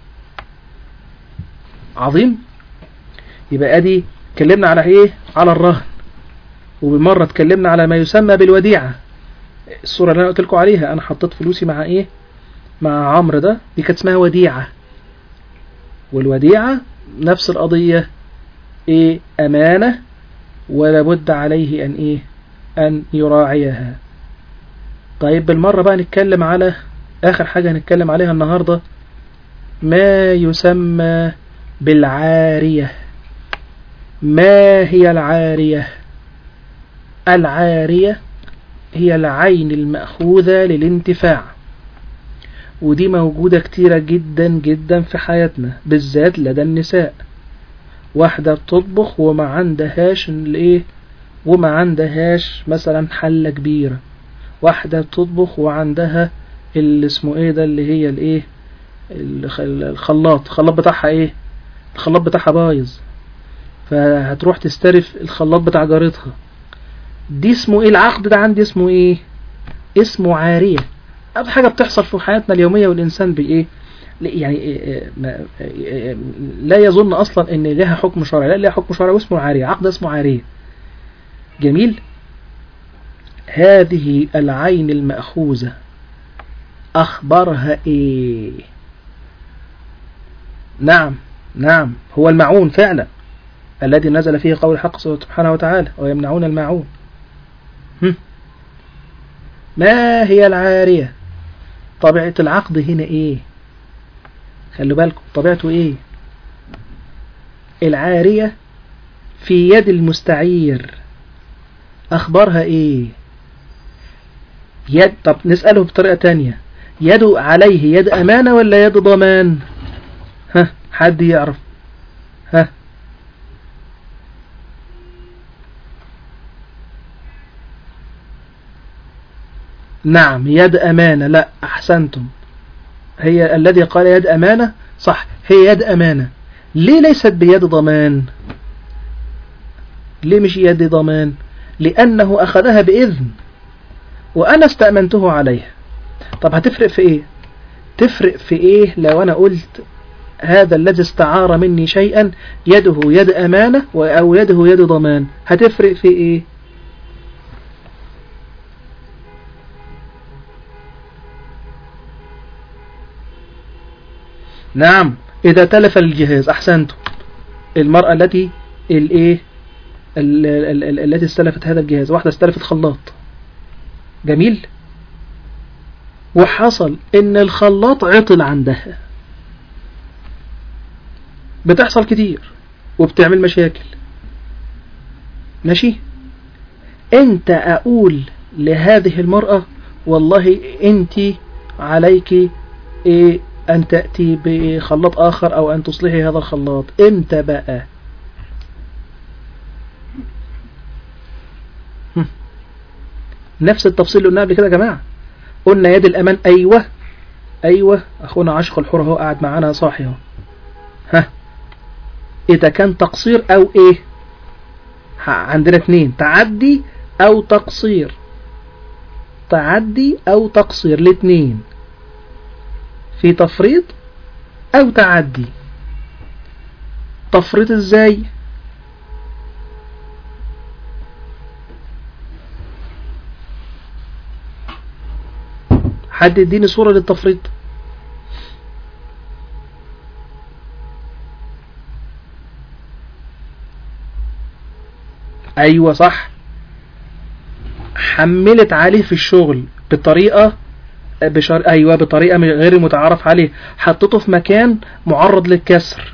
[SPEAKER 4] عظيم يبقى ادي اتكلمنا على ايه على الرهن وبالمرة اتكلمنا على ما يسمى بالوديعة الصورة اللي انا قلت لكم عليها انا حطيت فلوسي مع ايه مع عمرو ده دي كانت اسمها وديعة والوديعة نفس القضية ايه امانة ولا بد عليه ان ايه ان يراعيها طيب بالمرة بقى نتكلم على اخر حاجة هنتكلم عليها النهاردة ما يسمى بالعارية ما هي العارية العارية هي العين المأخوذة للانتفاع ودي موجودة كتيرة جدا جدا في حياتنا بالذات لدى النساء واحدة بتطبخ وما عندهاش الايه وما عندهاش مثلا حلة كبيرة واحدة بتطبخ وعندها اللي اسمه ايه ده اللي هي الايه الخلاط الخلاط بتاعها ايه الخلاط بتاعها بايظ فهتروح تسترف الخلاط بتاع جارتها دي اسمه ايه العقد ده عندي اسمه ايه اسمه عارية أب حاجة بتحصل في حياتنا اليومية والإنسان بإيه يعني لا يظن أصلا أن لها حكم شرعي لا لها حكم شرعي واسمه عارية عقد اسمه عارية جميل هذه العين المأخوذة أخبرها إيه نعم نعم هو المعون فعلا الذي نزل فيه قول الحق سبحانه وتعالى ويمنعون الماعون ما هي العارية طبيعة العقد هنا ايه خلوا بالكم طبيعته ايه العارية في يد المستعير اخبارها ايه يد طب نسأله بطريقة تانية يده عليه يد امانة ولا يد ضمان ها حد يعرف ها نعم يد أمانة لا أحسنتم هي الذي قال يد أمانة صح هي يد أمانة ليه ليست بيد ضمان ليه مش يد ضمان لأنه أخذها بإذن وأنا استأمنته عليها طب هتفرق في إيه تفرق في إيه لو أنا قلت هذا الذي استعار مني شيئا يده يد أمانة أو يده يد ضمان هتفرق في إيه نعم إذا تلف الجهاز أحسنتم المرأة التي الايه التي استلفت هذا الجهاز واحدة استلفت خلاط جميل وحصل ان الخلاط عطل عندها بتحصل كتير وبتعمل مشاكل ماشي انت اقول لهذه المرأة والله انت عليك ايه أن تأتي بخلاط آخر أو أن تصلحي هذا الخلاط إمتى بقى نفس التفصيل اللي قلنا قبل كده يا جماعة قلنا يد الأمان أيوة أيوة أخونا عشق الحر هو قاعد معانا صاحي اهو ها إذا كان تقصير أو إيه عندنا اتنين تعدي أو تقصير تعدي أو تقصير الاتنين في تفريط أو تعدي تفريط ازاي حد يديني صورة للتفريط ايوه صح حملت عليه في الشغل بطريقة بشر... ايوه بطريقة من غير متعارف عليه حطته في مكان معرض للكسر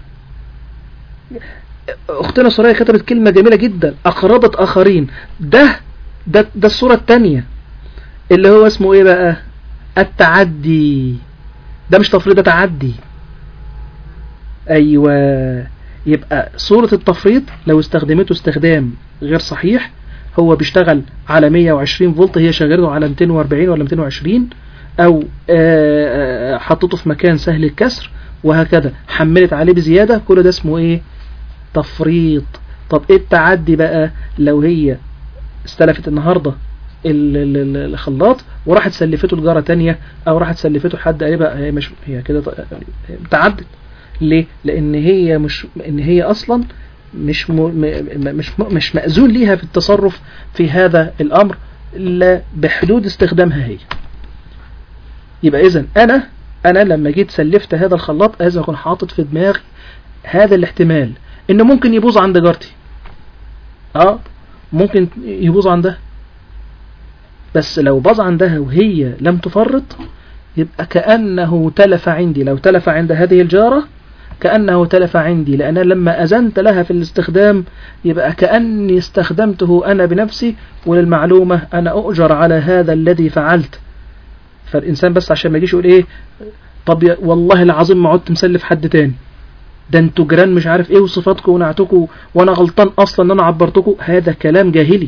[SPEAKER 4] اختنا سوريا كتبت كلمة جميلة جدا اقربت اخرين ده ده ده الصورة التانية اللي هو اسمه ايه بقى التعدي ده مش تفريط ده تعدي ايوه يبقى صورة التفريط لو استخدمته استخدام غير صحيح هو بيشتغل على 120 فولت هي شغاله على 240 ولا 220 او آه، آه، حطته في مكان سهل الكسر وهكذا حملت عليه بزيادة كل ده اسمه ايه تفريط طب ايه التعدي بقى لو هي استلفت النهاردة ال- ال- ال- الخلاط وراحت سلفته لجارة تانية او راحت سلفته لحد قريبها هي مش هي كده ط- تعدت ليه لان هي مش ان هي اصلا مش م... م... م- مش م... مش مأذون ليها في التصرف في هذا الامر الا بحدود استخدامها هي يبقى اذا انا انا لما جيت سلفت هذا الخلاط لازم اكون حاطط في دماغي هذا الاحتمال انه ممكن يبوظ عند جارتي اه ممكن يبوظ عندها بس لو باظ عندها وهي لم تفرط يبقى كأنه تلف عندي لو تلف عند هذه الجارة كأنه تلف عندي لأن لما أذنت لها في الاستخدام يبقى كأني استخدمته أنا بنفسي وللمعلومة أنا أؤجر على هذا الذي فعلت فالإنسان بس عشان ما يجيش يقول إيه طب يا- والله العظيم ما عدت مسلف حد تاني ده انتوا جيران مش عارف ايه وصفاتكم ونعتكم وانا غلطان اصلا ان انا عبرتكم هذا كلام جاهلي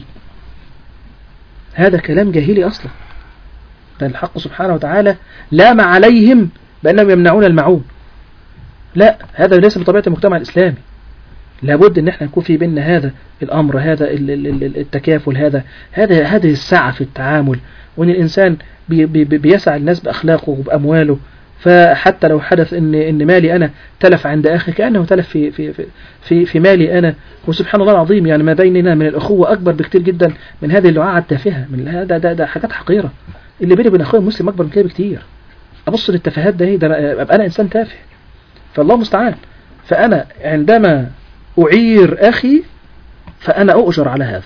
[SPEAKER 4] هذا كلام جاهلي اصلا ده الحق سبحانه وتعالى لام عليهم بانهم يمنعون المعون لا هذا ليس بطبيعه المجتمع الاسلامي لابد ان احنا يكون في بيننا هذا الامر هذا ال- ال- ال- التكافل هذا هذا هذه السعه في التعامل وان الانسان بي بي بي- بيسعى الناس باخلاقه وبامواله فحتى لو حدث ان ان مالي انا تلف عند اخي كانه تلف في في في في, في مالي انا وسبحان الله العظيم يعني ما بيننا من الاخوه اكبر بكتير جدا من هذه اللعاعه التافهه من هذا ده, ده حاجات حقيره اللي بيني وبين اخويا المسلم اكبر من كده بكتير ابص للتفاهات ده إيه؟ ده أنا- ابقى انا انسان تافه فالله المستعان فانا عندما اعير اخي فانا اؤجر على هذا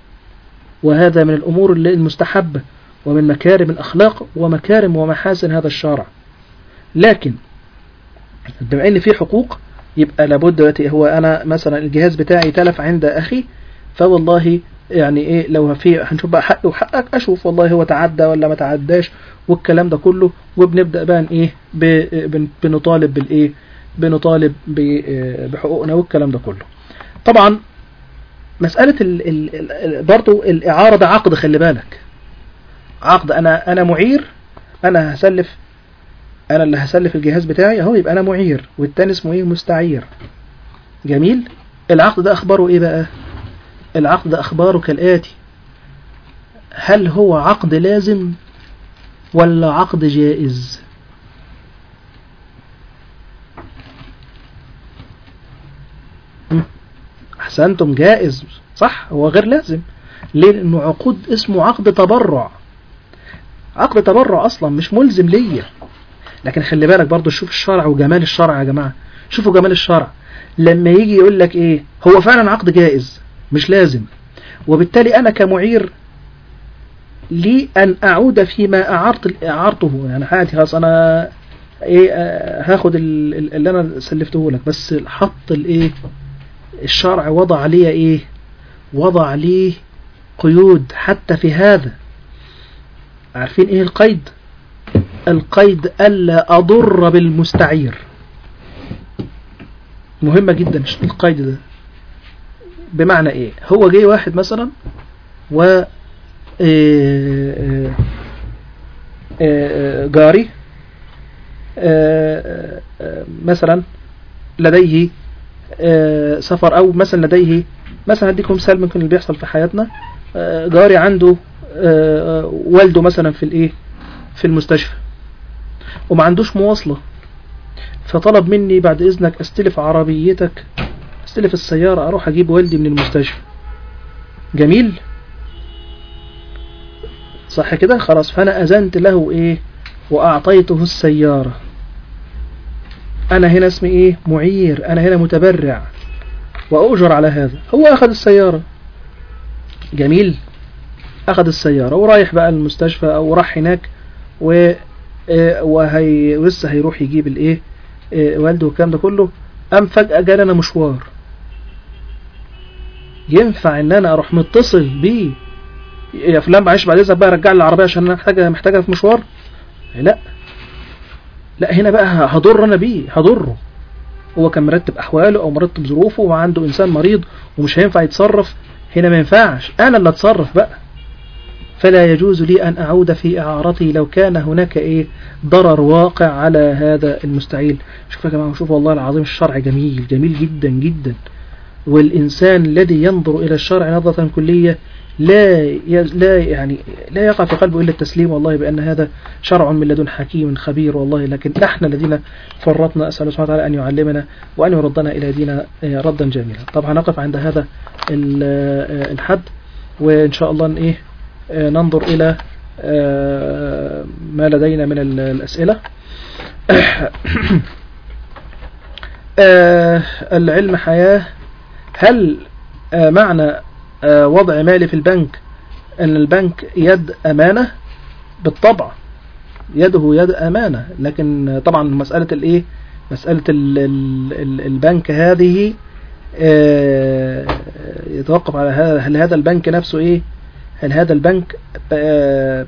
[SPEAKER 4] وهذا من الامور اللي- المستحبه ومن مكارم الاخلاق ومكارم ومحاسن هذا الشرع لكن بما ان في حقوق يبقى لابد دلوقتي هو انا مثلا الجهاز بتاعي تلف عند اخي فوالله يعني ايه لو في هنشوف بقى حقي وحقك اشوف والله هو تعدى ولا ما تعداش والكلام ده كله وبنبدا بقى ايه ب- بن- بنطالب بالايه بنطالب ب- بحقوقنا والكلام ده كله طبعا مسألة ال ال ال برضو الإعارة ده عقد خلي بالك عقد أنا أنا معير أنا هسلف انا اللي هسلف الجهاز بتاعي اهو يبقى انا معير والتاني اسمه ايه مستعير جميل العقد ده اخباره ايه بقى العقد ده اخباره كالاتي هل هو عقد لازم ولا عقد جائز مم. احسنتم جائز صح هو غير لازم ليه لانه عقود اسمه عقد تبرع عقد تبرع اصلا مش ملزم ليا لكن خلي بالك برضو شوف الشرع وجمال الشرع يا جماعة شوفوا جمال الشرع لما يجي يقول لك ايه هو فعلا عقد جائز مش لازم وبالتالي انا كمعير لي ان اعود فيما اعرت اعرته يعني حياتي خلاص انا ايه آه، هاخد ال- ال- اللي انا سلفته لك بس حط الايه الشرع وضع عليه ايه وضع عليه قيود حتى في هذا عارفين ايه القيد القيد ألا أضر بالمستعير مهمة جدا القيد ده بمعنى ايه هو جاي واحد مثلا و آه، آه، آه، جاري آه، آه، مثلا لديه آه، سفر او مثلا لديه مثلا هديكم مثال ممكن اللي بيحصل في حياتنا آه، جاري عنده آه، آه، والده مثلا في الايه في المستشفى وما عندوش مواصلة فطلب مني بعد إذنك أستلف عربيتك استلف السيارة اروح اجيب والدي من المستشفى جميل صح كده خلاص فانا اذنت له ايه واعطيته السيارة انا هنا اسمي ايه معير انا هنا متبرع واؤجر على هذا هو اخذ السيارة جميل اخذ السيارة ورايح بقى المستشفى او راح هناك و آه، وهي ولسه هيروح يجيب الايه آه، والده والكلام ده كله قام فجأة جالنا مشوار ينفع ان انا اروح متصل بيه يا فلان معلش بعد اذنك بقى رجع لي العربيه عشان انا محتاجه محتاجها في مشوار لا لا هنا بقى هضر انا بيه هضره هو كان مرتب احواله او مرتب ظروفه وعنده انسان مريض ومش هينفع يتصرف هنا ما ينفعش انا اللي اتصرف بقى فلا يجوز لي أن أعود في إعارتي لو كان هناك إيه ضرر واقع على هذا المستعيل شوف يا جماعة شوف والله العظيم الشرع جميل جميل جدا جدا والإنسان الذي ينظر إلى الشرع نظرة كلية لا ي- لا يعني لا يقع في قلبه إلا التسليم والله بأن هذا شرع من لدن حكيم خبير والله لكن نحن الذين فرطنا أسأل الله سبحانه وتعالى أن يعلمنا وأن يردنا إلى ديننا آه، ردا جميلا طبعا نقف عند هذا ال- آه، الحد وإن شاء الله إيه آه، ننظر إلى آه، ما لدينا من ال- الأسئلة آه، العلم حياة هل آه، معنى آه، وضع مالي في البنك أن البنك يد أمانة بالطبع يده يد أمانة لكن طبعا مسألة الإيه مسألة ال- ال- ال- البنك هذه آه، يتوقف على هذا هل هذا البنك نفسه إيه هل هذا البنك آه،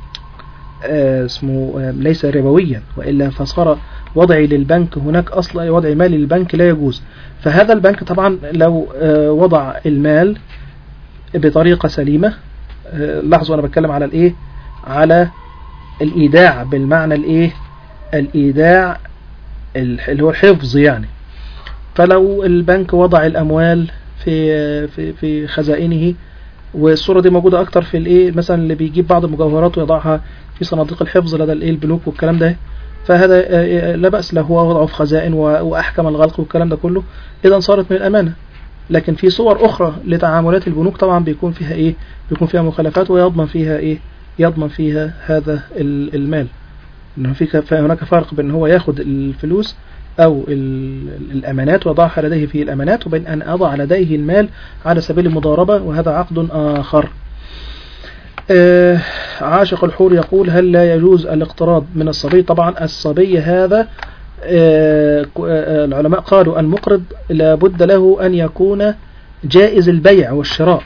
[SPEAKER 4] آه، اسمه آه، ليس ربويا وإلا فصار وضعي للبنك هناك أصلا وضع مالي للبنك لا يجوز فهذا البنك طبعا لو آه، وضع المال بطريقة سليمة آه، لاحظوا أنا بتكلم على الإيه على الإيداع بالمعنى الإيه الإيداع ال- اللي هو الحفظ يعني فلو البنك وضع الأموال في في في خزائنه والصورة دي موجودة أكتر في الإيه مثلا اللي بيجيب بعض المجوهرات ويضعها في صناديق الحفظ لدى الإيه البنوك والكلام ده فهذا آه، آه، لا بأس له هو وضعه في خزائن و- وأحكم الغلق والكلام ده كله إذا صارت من الأمانة لكن في صور أخرى لتعاملات البنوك طبعا بيكون فيها إيه بيكون فيها مخالفات ويضمن فيها إيه يضمن فيها هذا ال- المال إنه في ك- هناك فرق بين هو ياخد الفلوس أو ال- الأمانات ويضعها لديه في الأمانات وبين أن أضع لديه المال على سبيل المضاربة وهذا عقد آخر آه، عاشق الحور يقول هل لا يجوز الاقتراض من الصبي طبعا الصبي هذا آه، ك- آه، العلماء قالوا المقرض لابد له أن يكون جائز البيع والشراء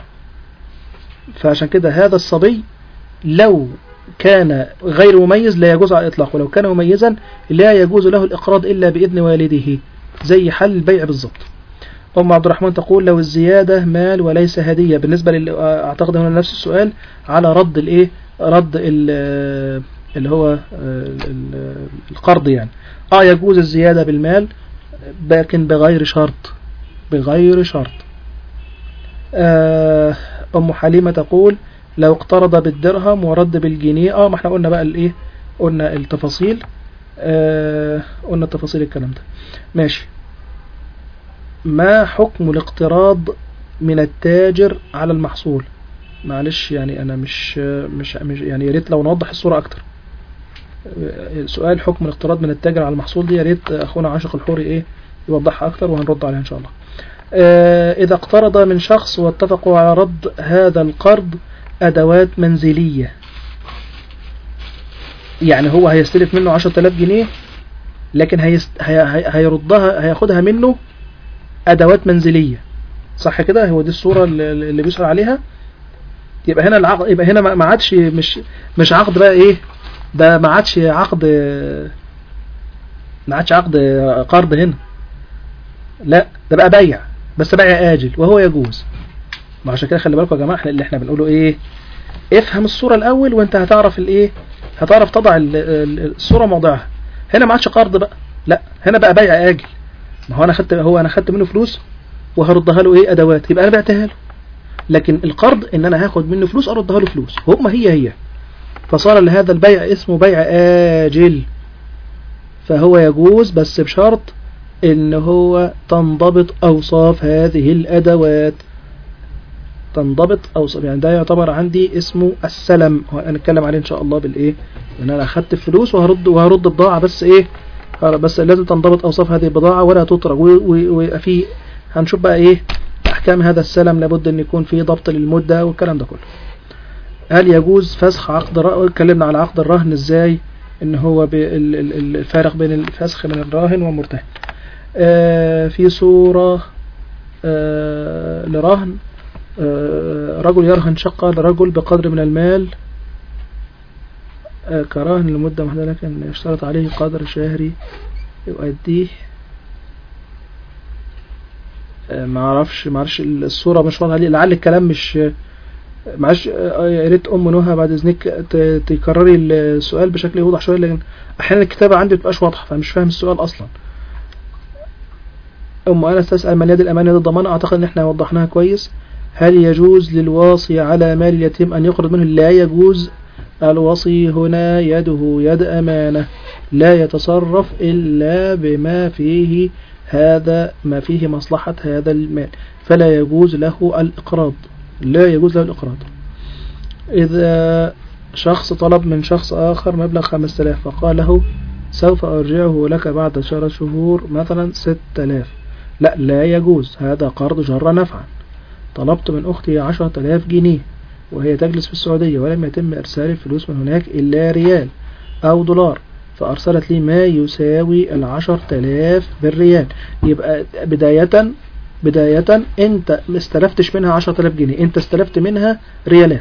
[SPEAKER 4] فعشان كده هذا الصبي لو كان غير مميز لا يجوز على الإطلاق ولو كان مميزا لا يجوز له الإقراض إلا بإذن والده زي حل البيع بالضبط أم عبد الرحمن تقول لو الزيادة مال وليس هدية بالنسبة لل أعتقد هنا نفس السؤال على رد الإيه رد ال- اللي هو آه، ال- القرض يعني اه يجوز الزيادة بالمال لكن بغير شرط بغير شرط آه، أم حليمة تقول لو اقترض بالدرهم ورد بالجنيه اه ما احنا قلنا بقى الايه قلنا التفاصيل آه قلنا التفاصيل الكلام ده ماشي ما حكم الاقتراض من التاجر على المحصول معلش يعني انا مش مش, مش يعني يا ريت لو نوضح الصورة اكتر آه، سؤال حكم الاقتراض من التاجر على المحصول دي يا ريت اخونا عاشق الحوري ايه يوضحها اكتر وهنرد عليها ان شاء الله آه، إذا اقترض من شخص واتفقوا على رد هذا القرض أدوات منزلية يعني هو هيستلف منه عشرة آلاف جنيه لكن هيست... هي... هي... هيردها هياخدها منه أدوات منزلية صح كده هو دي الصورة اللي, اللي بيسأل عليها يبقى هنا العقد يبقى هنا ما ما عادش مش مش عقد بقى ايه ده ما عادش عقد ما عادش عقد قرض هنا لا ده بقى بيع بس بيع آجل وهو يجوز ما عشان كده خلي بالكم يا جماعة احنا اللي احنا بنقوله ايه افهم الصورة الاول وانت هتعرف الايه هتعرف تضع ال- ال- الصورة موضعها هنا ما عادش قرض بقى لا هنا بقى بيع آجل ما هو انا خدت هو انا خدت منه فلوس وهردها له ايه ادوات يبقى انا بعتها له لكن القرض ان انا هاخد منه فلوس اردها له فلوس هما هي هي فصار لهذا البيع اسمه بيع آجل فهو يجوز بس بشرط ان هو تنضبط اوصاف هذه الادوات تنضبط اوصاف يعني ده يعتبر عندي اسمه السلم هنتكلم عليه ان شاء الله بالايه ان انا اخدت الفلوس وهرد وهرد بضاعه بس ايه بس لازم تنضبط اوصاف هذه البضاعه ولا تطرق و- و- ويبقى في هنشوف بقى ايه احكام هذا السلم لابد ان يكون في ضبط للمده والكلام ده كله هل يجوز فسخ عقد الرهن اتكلمنا على عقد الرهن ازاي ان هو ب- ال- ال- ال- الفارق بين الفسخ من الراهن والمرتهن آه، في صورة آه، لرهن آه، رجل يرهن شقة لرجل بقدر من المال آه، كرهن لمدة محدودة لكن يشترط عليه قدر شهري يؤديه آه، ما اعرفش ما اعرفش الصورة مش واضحة لي لعل الكلام مش معلش آه، يا ريت ام نهى بعد اذنك ت- تكرري السؤال بشكل يوضح شويه لان احيانا الكتابه عندي بتبقاش واضحه فمش فاهم السؤال اصلا ام انس تسال من يد الامانه يد الضمانه اعتقد ان احنا وضحناها كويس هل يجوز للواصي على مال اليتيم ان يقرض منه لا يجوز الوصي هنا يده يد امانه لا يتصرف الا بما فيه هذا ما فيه مصلحه هذا المال فلا يجوز له الاقراض لا يجوز له الإقراض إذا شخص طلب من شخص آخر مبلغ 5000 فقال له سوف أرجعه لك بعد شهر شهور مثلا 6000 لا لا يجوز هذا قرض جر نفعا طلبت من أختي 10000 جنيه وهي تجلس في السعودية ولم يتم إرسال الفلوس من هناك إلا ريال أو دولار فأرسلت لي ما يساوي العشر تلاف بالريال يبقى بداية بداية انت ما استلفتش منها 10000 جنيه انت استلفت منها ريالات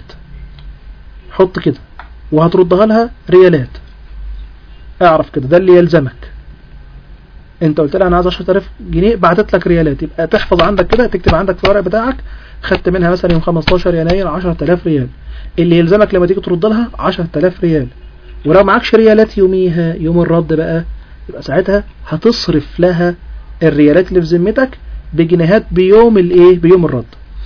[SPEAKER 4] حط كده وهتردها لها ريالات اعرف كده ده اللي يلزمك انت قلت لها انا عايز 10000 جنيه بعتت لك ريالات يبقى تحفظ عندك كده تكتب عندك في الورق بتاعك خدت منها مثلا يوم 15 يناير 10000 ريال اللي يلزمك لما تيجي ترد لها 10000 ريال ولو معكش ريالات يوميها يوم الرد بقى يبقى ساعتها هتصرف لها الريالات اللي في ذمتك بجنيهات بيوم الايه بيوم الرد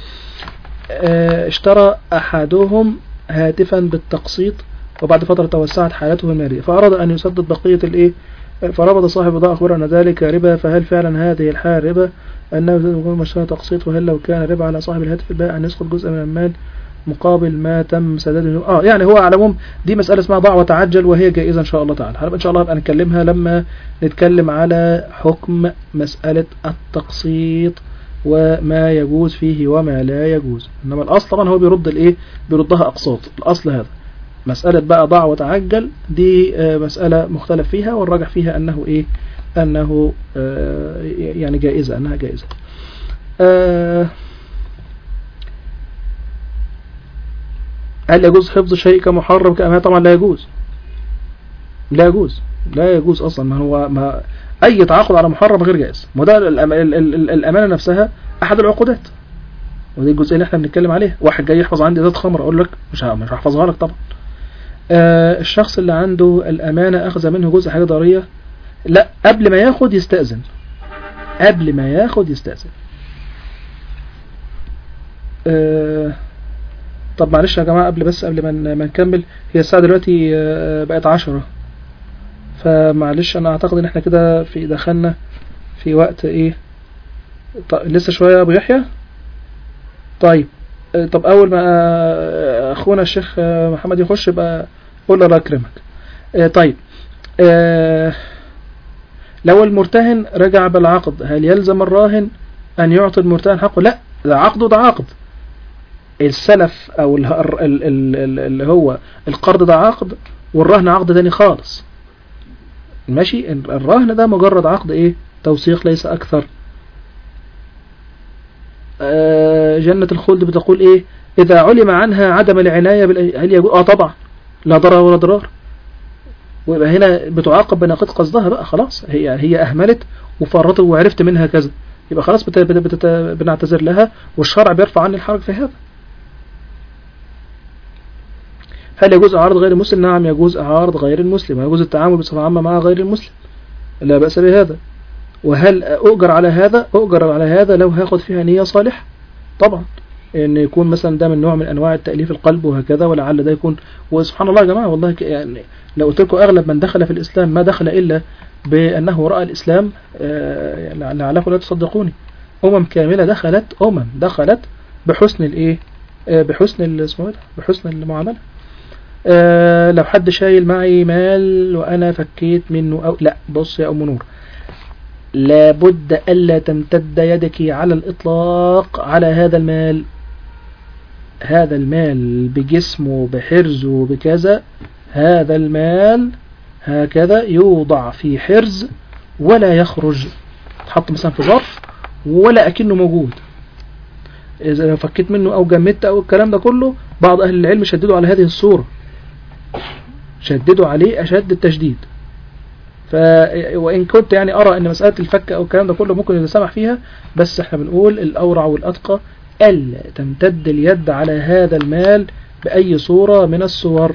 [SPEAKER 4] آه، اشترى احدهم هاتفا بالتقسيط وبعد فترة توسعت حالته المالية فأراد أن يسدد بقية الإيه فربط صاحب البضاعة أخبر أن ذلك ربا فهل فعلا هذه الحالة ربا أنه يكون مشروع تقسيط وهل لو كان ربا على صاحب الهاتف البائع أن يسقط جزء من المال مقابل ما تم سداده اه يعني هو على العموم دي مسألة اسمها ضع وتعجل وهي جائزة ان شاء الله تعالى هنبقى ان شاء الله هنبقى نتكلمها لما نتكلم على حكم مسألة التقسيط وما يجوز فيه وما لا يجوز انما الاصل طبعا هو بيرد الايه بيردها اقساط الاصل هذا مسألة بقى ضع وتعجل دي آه، مسألة مختلف فيها والراجح فيها انه ايه انه آه، يعني جائزة انها جائزة آه، هل يجوز حفظ شيء كمحرم كأمانة طبعا لا يجوز لا يجوز لا يجوز اصلا ما هو ما اي تعاقد على محرم غير جائز ما ده الأم- ال- ال- ال- الامانه نفسها احد العقودات ودي الجزئيه اللي احنا بنتكلم عليها واحد جاي يحفظ عندي ازازه خمر اقول لك مش ه- مش هحفظها لك طبعا آه الشخص اللي عنده الامانه اخذ منه جزء حاجه ضريه لا قبل ما ياخد يستأذن قبل ما ياخد يستأذن آه طب معلش يا جماعة قبل بس قبل ما ن- ما نكمل هي الساعة دلوقتي آه، بقت عشرة فمعلش أنا أعتقد إن إحنا كده في دخلنا في وقت إيه طب لسه شوية يا أبو يحيى طيب آه، طب أول ما آه، أخونا الشيخ آه، محمد يخش يبقى قول له الله يكرمك آه، طيب آه، لو المرتهن رجع بالعقد هل يلزم الراهن أن يعطي المرتهن حقه لا ده عقد وده عقد السلف او ال- ال- ال- ال- اللي هو القرض ده عقد والرهن عقد تاني خالص ماشي الرهن ده مجرد عقد ايه توثيق ليس اكثر آه، جنة الخلد بتقول ايه اذا علم عنها عدم العناية بال- هل يجوز اه طبعا لا ضرر ولا ضرار ويبقى هنا بتعاقب بناقض قصدها بقى خلاص هي هي اهملت وفرطت وعرفت منها كذا يبقى خلاص بت... بت... بت... بنعتذر لها والشرع بيرفع عني الحرج في هذا هل يجوز إعارض غير المسلم؟ نعم يجوز إعارض غير المسلم ويجوز التعامل بصفة عامة مع غير المسلم لا بأس بهذا وهل أؤجر على هذا؟ أؤجر على هذا لو هاخد فيها نية صالحة طبعا ان يكون مثلا ده من نوع من انواع التاليف القلب وهكذا ولعل ده يكون وسبحان الله يا جماعه والله ك- يعني لو قلت لكم اغلب من دخل في الاسلام ما دخل الا بانه راى الاسلام آه، لعلكم لا تصدقوني امم كامله دخلت امم دخلت بحسن الايه آه، بحسن ال- اسمه إيه ده؟ بحسن المعامله آه، لو حد شايل معي مال وانا فكيت منه او لا بص يا ام نور لابد الا تمتد يدك على الاطلاق على هذا المال هذا المال بجسمه بحرزه بكذا هذا المال هكذا يوضع في حرز ولا يخرج تحط مثلا في ظرف ولا أكنه موجود إذا لو فكيت منه أو جمدت أو الكلام ده كله بعض أهل العلم شددوا على هذه الصورة شددوا عليه أشد التشديد ف وإن كنت يعني أرى أن مسألة الفك أو الكلام ده كله ممكن يتسامح فيها بس احنا بنقول الأورع والأتقى ألا تمتد اليد على هذا المال بأي صورة من الصور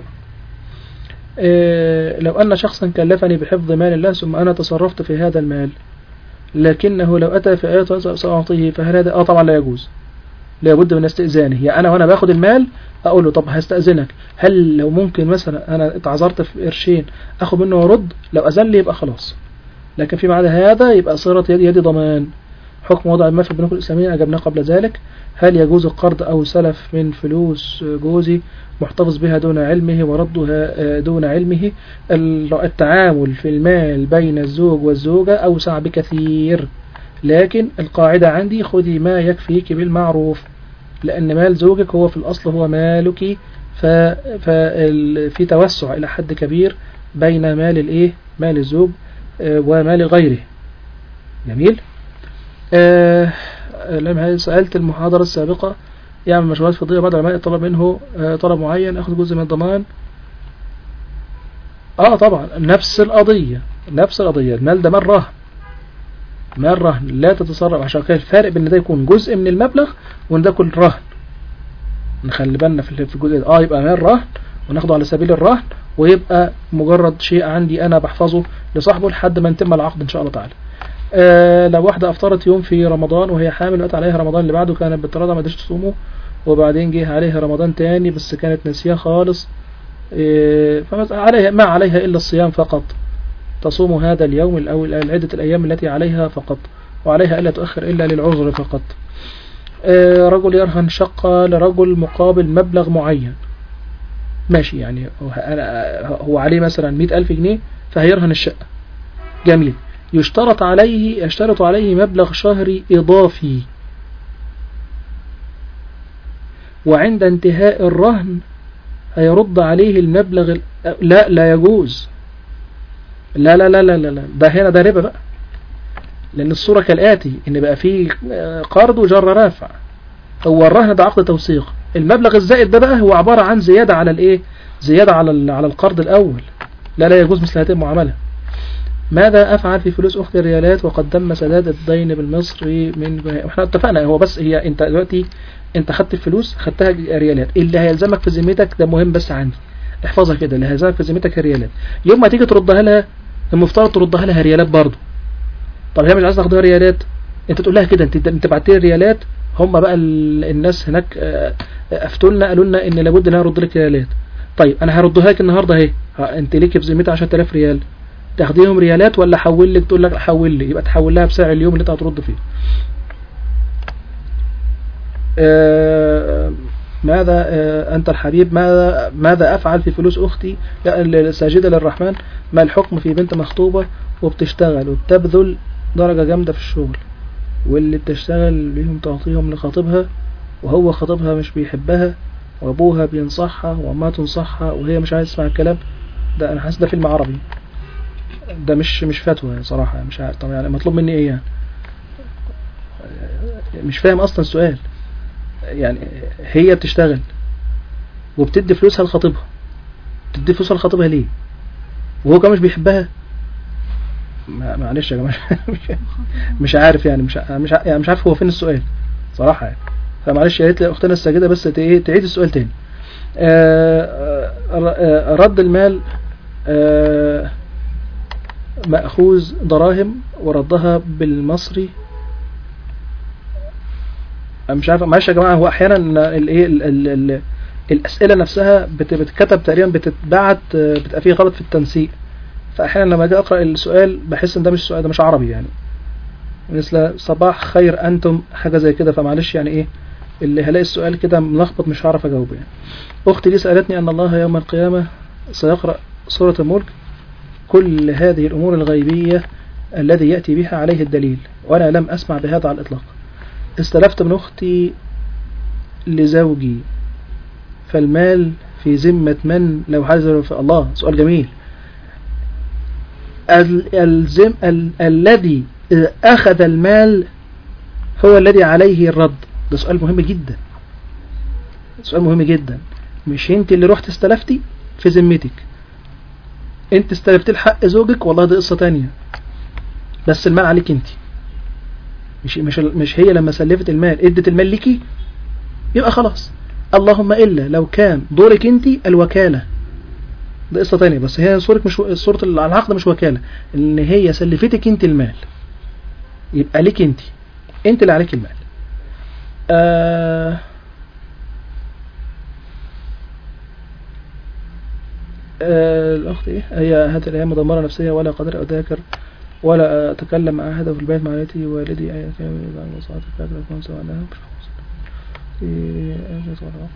[SPEAKER 4] آه، لو أن شخصا كلفني بحفظ مال الله ثم أنا تصرفت في هذا المال لكنه لو أتى في آية سأعطيه فهل هذا آه طبعا لا يجوز لابد من استئذانه يعني أنا وأنا باخد المال أقول له طب هستأذنك هل لو ممكن مثلا أنا اتعذرت في قرشين أخد منه وأرد لو أذن لي يبقى خلاص لكن فيما عدا هذا يبقى صارت يدي يدي ضمان حكم وضع المال في البنوك الإسلامية أجبناه قبل ذلك هل يجوز القرض أو سلف من فلوس جوزي محتفظ بها دون علمه وردها آه، دون علمه ال- التعامل في المال بين الزوج والزوجة أوسع بكثير لكن القاعدة عندي خذي ما يكفيك بالمعروف لأن مال زوجك هو في الأصل هو مالك ف... ففي توسع إلى حد كبير بين مال الإيه مال الزوج آه، ومال غيره جميل آه، لما سألت المحاضرة السابقة يعمل مشروعات فضية بعض العلماء طلب منه آه، طلب معين أخذ جزء من الضمان اه طبعا نفس القضية نفس القضية المال ده مال رهن مال رهن لا تتصرف عشان كده الفارق بين ده يكون جزء من المبلغ وان ده يكون رهن نخلي بالنا في في الجزء ده اه يبقى مال رهن وناخده على سبيل الرهن ويبقى مجرد شيء عندي انا بحفظه لصاحبه لحد ما يتم العقد ان شاء الله تعالى آه لو واحدة أفطرت يوم في رمضان وهي حامل وقت عليها رمضان اللي بعده كانت بترضع ما قدرتش تصومه وبعدين جه عليها رمضان تاني بس كانت ناسياه خالص آه فمس- عليها ما عليها إلا الصيام فقط تصوم هذا اليوم الأول عدة الأيام التي عليها فقط وعليها ألا تؤخر إلا للعذر فقط آه رجل يرهن شقة لرجل مقابل مبلغ معين ماشي يعني هو- أنا- هو عليه مثلا مئة ألف جنيه فهيرهن الشقة جميل يشترط عليه يشترط عليه مبلغ شهري إضافي وعند انتهاء الرهن هيرد عليه المبلغ ال... لا لا يجوز لا لا لا لا لا لا. ده هنا ده ربا بقى لأن الصورة كالآتي إن بقى فيه آه، قرض وجر رافع هو الرهن ده عقد توثيق المبلغ الزائد ده بقى هو عبارة عن زيادة على الإيه زيادة على ال- على القرض الأول لا لا يجوز مثل هذه المعاملة ماذا أفعل في فلوس أختي الريالات وقد تم سداد الدين بالمصري من احنا اتفقنا هو بس هي أنت دلوقتي أنت خدت الفلوس خدتها ريالات اللي هيلزمك في ذمتك ده مهم بس عندي احفظها كده اللي هيلزمك في ذمتك ريالات يوم ما تيجي تردها لها المفترض تردها لها ريالات برضه طب هي مش عايزه تاخدها ريالات انت تقول لها كده انت انت بعت لي ريالات هم بقى ال- الناس هناك آه، آه، افتوا لنا قالوا لنا ان لابد ان انا ارد لك ريالات طيب انا هردها لك النهارده اهي ها، انت ليك في ذمتها 10000 ريال تاخديهم ريالات ولا احول لك تقول لك حول لي يبقى تحول لها بسعر اليوم اللي انت هترد فيه آه، ماذا آه، أنت الحبيب ماذا ماذا أفعل في فلوس أختي لا، الساجدة للرحمن ما الحكم في بنت مخطوبة وبتشتغل وبتبذل درجة جامدة في الشغل واللي بتشتغل بيهم تعطيهم لخطيبها وهو خطيبها مش بيحبها وأبوها بينصحها وأمها تنصحها وهي مش عايز تسمع الكلام ده أنا حاسس ده فيلم عربي ده مش مش فتوى صراحة مش عارف طب يعني مطلوب مني إيه يعني مش فاهم أصلا السؤال يعني هي بتشتغل وبتدي فلوسها لخطيبها بتدي فلوسها لخطيبها ليه وهو كمان مش بيحبها ما- معلش يا جماعه مش- مش عارف يعني مش ع- مش ع- يعني مش عارف هو فين السؤال صراحه يعني فمعلش يا ريت اختنا الساجده بس ت- إيه تعيد السؤال تاني آه، آه، آه، رد المال آه، مأخوذ دراهم وردها بالمصري أنا مش عارف معلش يا جماعه هو احيانا الايه ال- ال- ال- الاسئله نفسها بت- بتتكتب تقريبا بتتبعت آه، بتبقى فيه غلط في التنسيق فاحيانا لما اجي اقرا السؤال بحس ان ده مش سؤال ده مش عربي يعني مثل صباح خير انتم حاجه زي كده فمعلش يعني ايه اللي هلاقي السؤال كده ملخبط مش هعرف اجاوبه يعني اختي دي سالتني ان الله يوم القيامه سيقرا سوره الملك كل هذه الامور الغيبيه الذي ياتي بها عليه الدليل وانا لم اسمع بهذا على الاطلاق استلفت من اختي لزوجي فالمال في ذمة من لو حذر في الله سؤال جميل ال- الزم ال الذي أخذ المال هو الذي عليه الرد ده سؤال مهم جدا سؤال مهم جدا مش انت اللي رحت استلفتي في ذمتك انت استلفت الحق زوجك والله دي قصة تانية بس المال عليك انت مش مش مش هي لما سلفت المال ادت المال ليكي يبقى خلاص اللهم الا لو كان دورك انت الوكاله ده قصه تانية بس هي صورك مش صوره العقد مش وكاله ان هي سلفتك انت المال يبقى ليك انت انت اللي عليك المال آه آه الأخت إيه؟ هي هذه الأيام مدمرة نفسية ولا قادر أذاكر ولا أتكلم مع أحد في البيت مع والدتي ووالدي أي كان بعد مصاعد الفجر يكون سواء لهم في أجهزة والعقل.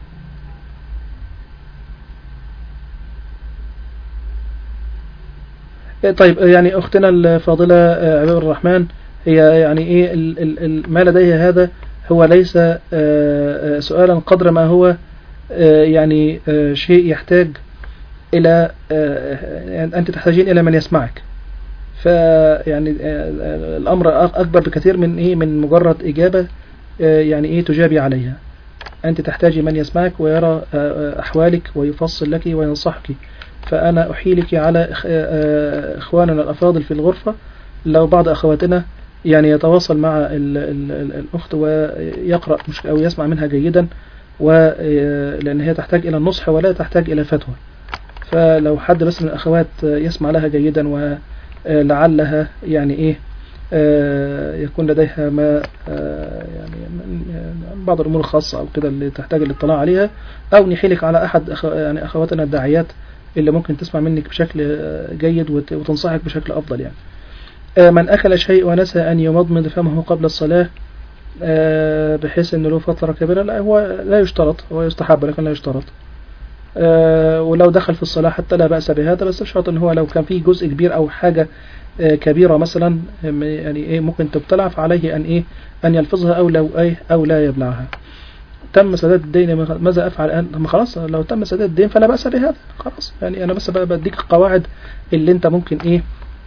[SPEAKER 4] إيه طيب يعني أختنا الفاضلة آه، عباد الرحمن هي يعني إيه ال- ال- ال- ما لديها هذا هو ليس آه، آه، سؤالا قدر ما هو آه، يعني آه، شيء يحتاج إلى آه، يعني أنت تحتاجين إلى من يسمعك فيعني آه، الأمر أك- أكبر بكثير من إيه من مجرد إجابة آه، يعني إيه تجابي عليها أنت تحتاجي من يسمعك ويرى آه، آه، أحوالك ويفصل لك وينصحك فأنا أحيلك على إخ- آه، إخواننا الأفاضل في الغرفة لو بعض أخواتنا يعني يتواصل مع ال ال ال الأخت ويقرأ مش أو يسمع منها جيدا ولأن هي تحتاج إلى النصح ولا تحتاج إلى فتوى فلو حد بس من الأخوات يسمع لها جيدا ولعلها يعني إيه آه، يكون لديها ما آه، يعني من- بعض الأمور الخاصة أو كده اللي تحتاج الاطلاع عليها أو نحيلك على أحد أخ- يعني أخواتنا الداعيات اللي ممكن تسمع منك بشكل آه، جيد وت- وتنصحك بشكل أفضل يعني آه، من أكل شيء ونسى أن يمضمض فمه قبل الصلاة آه، بحيث أنه له فترة كبيرة لا هو لا يشترط هو يستحب لكن لا يشترط آه، ولو دخل في الصلاة حتى لا بأس بهذا بس الشرط ان هو لو كان فيه جزء كبير او حاجة آه، كبيرة مثلا آم، يعني ايه ممكن تبتلع فعليه ان ايه ان يلفظها او لو ايه او لا يبلعها تم سداد الدين ماذا افعل الان طب خلاص لو تم سداد الدين فلا بأس بهذا خلاص يعني انا بس بقى بديك القواعد اللي انت ممكن ايه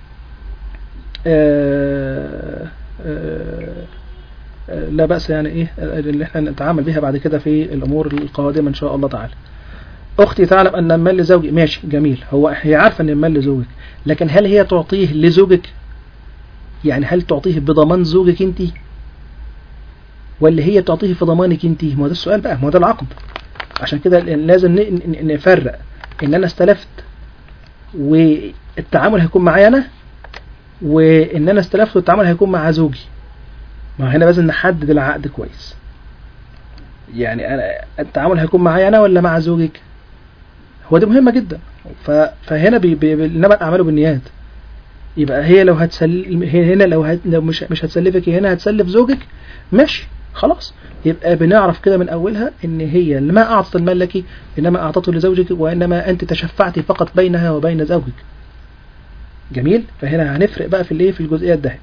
[SPEAKER 4] آه آه آه، لا بأس يعني ايه اللي احنا نتعامل بها بعد كده في الامور القادمة ان شاء الله تعالى اختي تعلم ان المال لزوجي ماشي جميل هو هي عارفه ان المال لزوجك لكن هل هي تعطيه لزوجك يعني هل تعطيه بضمان زوجك انت ولا هي تعطيه في ضمانك انت ما هو ده السؤال بقى ما هو ده العقد عشان كده لازم ن- ن- نفرق ان انا استلفت والتعامل هيكون معايا انا وان انا استلفت والتعامل هيكون مع زوجي ما هو هنا لازم نحدد العقد كويس يعني انا التعامل هيكون معايا انا ولا مع زوجك هو دي مهمة جدا ف... فهنا بي... بي... بي... انما الاعمال بالنيات يبقى هي لو هتسل هي هنا لو, هت... لو مش مش هتسلفك هي هنا هتسلف زوجك ماشي خلاص يبقى بنعرف كده من اولها ان هي اللي ما اعطت المال لك انما اعطته لزوجك وانما انت تشفعت فقط بينها وبين زوجك جميل فهنا هنفرق بقى في الايه في الجزئيه ده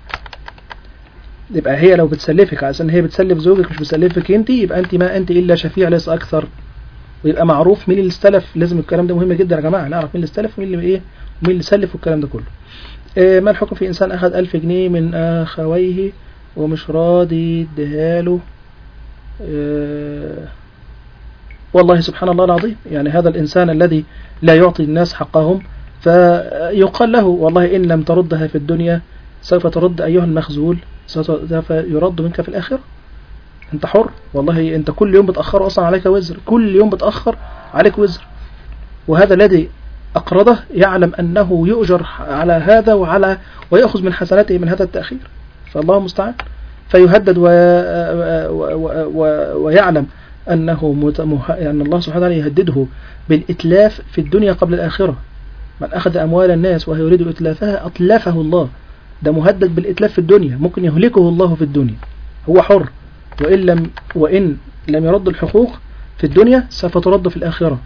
[SPEAKER 4] يبقى هي لو بتسلفك عشان هي بتسلف زوجك مش بتسلفك انت يبقى انت ما انت الا شفيع ليس اكثر ويبقى معروف مين اللي استلف لازم الكلام ده مهم جدا يا جماعه نعرف مين اللي استلف ومين اللي ايه ومين اللي سلف والكلام ده كله إيه ما الحكم في انسان اخذ ألف جنيه من اخويه ومش راضي يديها له إيه والله سبحان الله العظيم يعني هذا الانسان الذي لا يعطي الناس حقهم فيقال له والله ان لم تردها في الدنيا سوف ترد ايها المخزول سوف يرد منك في الاخره انت حر والله انت كل يوم بتأخر اصلا عليك وزر كل يوم بتأخر عليك وزر وهذا الذي أقرضه يعلم أنه يؤجر على هذا وعلى ويأخذ من حسناته من هذا التأخير فالله المستعان فيهدد و... و... و... و... ويعلم أنه مت... مه... أن الله سبحانه وتعالى يهدده بالإتلاف في الدنيا قبل الآخرة من أخذ أموال الناس وهو يريد إتلافها أتلفه الله ده مهدد بالإتلاف في الدنيا ممكن يهلكه الله في الدنيا هو حر وإن لم, وإن لم يرد الحقوق في الدنيا سوف ترد في الآخرة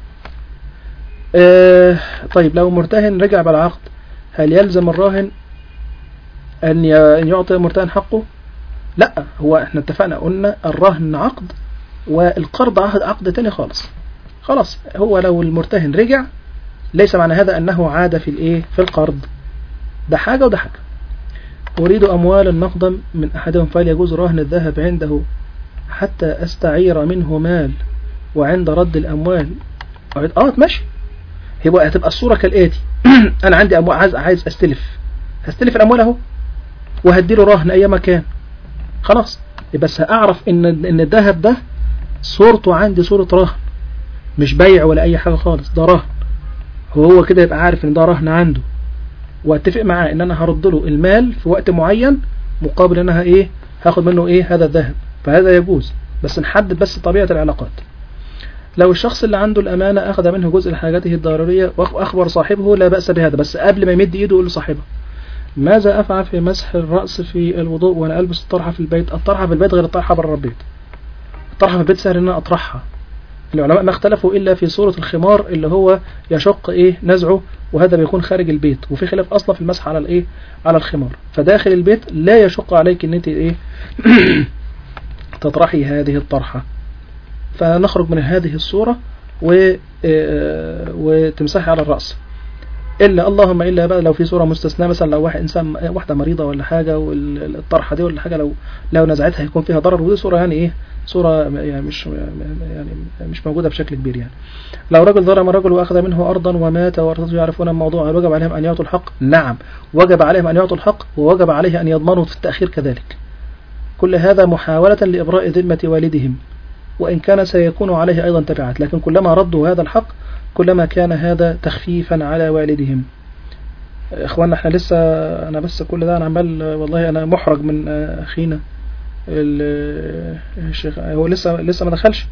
[SPEAKER 4] آه طيب لو مرتهن رجع بالعقد هل يلزم الراهن أن ي- أن يعطي المرتهن حقه لا هو احنا اتفقنا قلنا الرهن عقد والقرض عقد عقد تاني خالص خلاص هو لو المرتهن رجع ليس معنى هذا أنه عاد في الإيه في القرض ده حاجة وده حاجة أريد أموالا نقدا من أحدهم فليجوز رهن الذهب عنده حتى أستعير منه مال وعند رد الأموال أعيد آه ماشي يبقى هتبقى الصورة كالآتي أنا عندي أموال عايز عايز أستلف هستلف الأموال أهو وهديله رهن أي مكان خلاص بس هأعرف إن إن الذهب ده صورته عندي صورة رهن مش بيع ولا أي حاجة خالص ده رهن هو كده يبقى عارف إن ده رهن عنده واتفق معاه إن أنا هرد له المال في وقت معين مقابل إن أنا إيه هاخد منه إيه هذا الذهب فهذا يجوز بس نحدد بس طبيعة العلاقات لو الشخص اللي عنده الأمانة أخذ منه جزء لحاجاته الضرورية وأخبر صاحبه لا بأس بهذا بس قبل ما يمد إيده يقول لصاحبه ماذا أفعل في مسح الرأس في الوضوء وأنا ألبس الطرحة في البيت الطرحة في البيت غير الطرحة بره البيت الطرحة في البيت سهل إن أنا أطرحها العلماء ما اختلفوا إلا في صورة الخمار اللي هو يشق إيه نزعه وهذا بيكون خارج البيت وفي خلاف أصلا في المسح على الإيه على الخمار فداخل البيت لا يشق عليك إن أنت إيه تطرحي هذه الطرحة فنخرج من هذه الصورة و آه، وتمسحي على الرأس إلا اللهم إلا بقى لو في صورة مستثناة مثلا لو واحد إنسان واحدة مريضة ولا حاجة والطرحة دي ولا حاجة لو لو نزعتها هيكون فيها ضرر ودي صورة يعني إيه صورة يعني مش يعني مش موجودة بشكل كبير يعني لو رجل ظلم رجل وأخذ منه أرضا ومات ورثته يعرفون الموضوع هل وجب عليهم أن يعطوا الحق؟ نعم وجب عليهم أن يعطوا الحق ووجب عليه أن يضمنوا في التأخير كذلك كل هذا محاولة لإبراء ذمة والدهم وإن كان سيكون عليه أيضا تبعات لكن كلما ردوا هذا الحق كلما كان هذا تخفيفا على والدهم إخواننا احنا لسه أنا بس كل ده أنا عمال والله أنا محرج من أخينا ال- الشيخ هو لسه لسه ما دخلش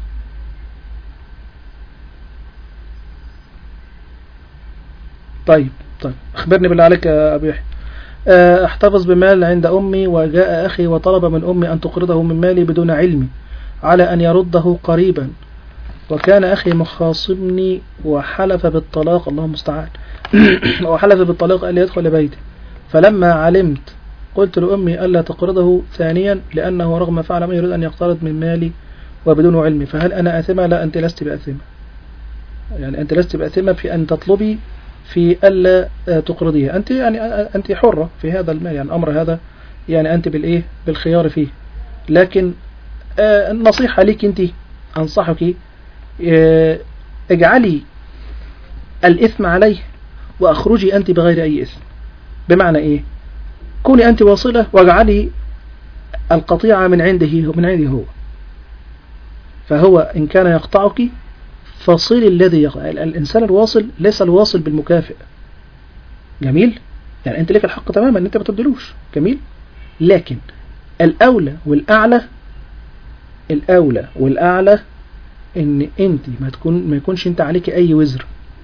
[SPEAKER 4] طيب طيب أخبرني بالله عليك يا أبو يحيى آه، احتفظ بمال عند أمي وجاء أخي وطلب من أمي أن تقرضه من مالي بدون علمي على أن يرده قريبا وكان أخي مخاصمني وحلف بالطلاق الله المستعان وحلف بالطلاق ألا يدخل بيتي فلما علمت قلت لأمي ألا تقرضه ثانيا لأنه رغم فعل ما يريد أن يقترض من مالي وبدون علمي فهل أنا آثمة لا أنت لست بآثمة يعني أنت لست بآثمة في أن تطلبي في ألا آه، تقرضيه أنت يعني آه، أنت حرة في هذا المال يعني الأمر هذا يعني أنت بالإيه بالخيار فيه لكن آه، النصيحة لك أنت أنصحك آه، اجعلي الإثم عليه وأخرجي أنت بغير أي إثم بمعنى إيه كوني أنت واصلة واجعلي القطيعة من عنده من عنده هو فهو إن كان يقطعك فصل الذي يقطع ال- الإنسان الواصل ليس الواصل بالمكافئ جميل يعني أنت لك الحق تماما أن أنت ما تبدلوش جميل لكن الأولى والأعلى الأولى والأعلى ان انت ما تكون ما يكونش انت عليك اي وزر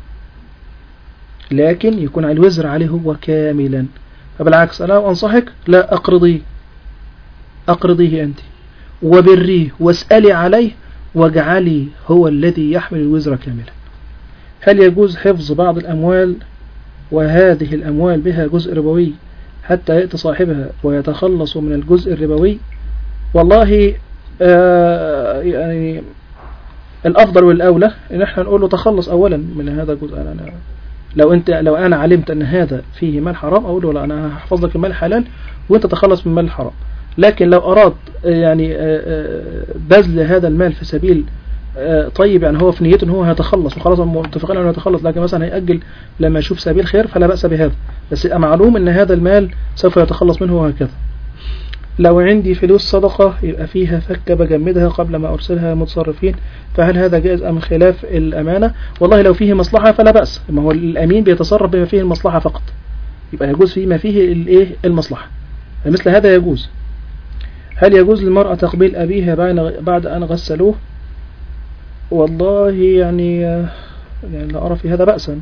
[SPEAKER 4] لكن يكون على الوزر عليه هو كاملا فبالعكس انا انصحك لا اقرضيه اقرضيه انت وبريه واسألي عليه واجعلي هو الذي يحمل الوزر كاملا هل يجوز حفظ بعض الاموال وهذه الاموال بها جزء ربوي حتى يأتي صاحبها ويتخلص من الجزء الربوي والله آه يعني الافضل والاولى ان احنا نقول له تخلص اولا من هذا الجزء أنا أنا لو انت لو انا علمت ان هذا فيه مال حرام اقول له لا انا هحفظ لك المال الحلال وانت تتخلص من المال الحرام لكن لو اراد آه، يعني آه، آه، بذل هذا المال في سبيل آه، طيب يعني هو في نيته ان هو هيتخلص وخلاص هم متفقين انه يتخلص لكن مثلا هيأجل لما يشوف سبيل خير فلا بأس بهذا بس يبقى معلوم ان هذا المال سوف يتخلص منه وهكذا لو عندي فلوس صدقة يبقى فيها فكة بجمدها قبل ما أرسلها متصرفين فهل هذا جائز أم خلاف الأمانة والله لو فيه مصلحة فلا بأس ما هو الأمين بيتصرف بما فيه المصلحة فقط يبقى يجوز فيه ما فيه الإيه المصلحة مثل هذا يجوز هل يجوز للمرأة تقبيل أبيها بعد- بعد أن غسلوه والله يعني يعني لا أرى في هذا بأسا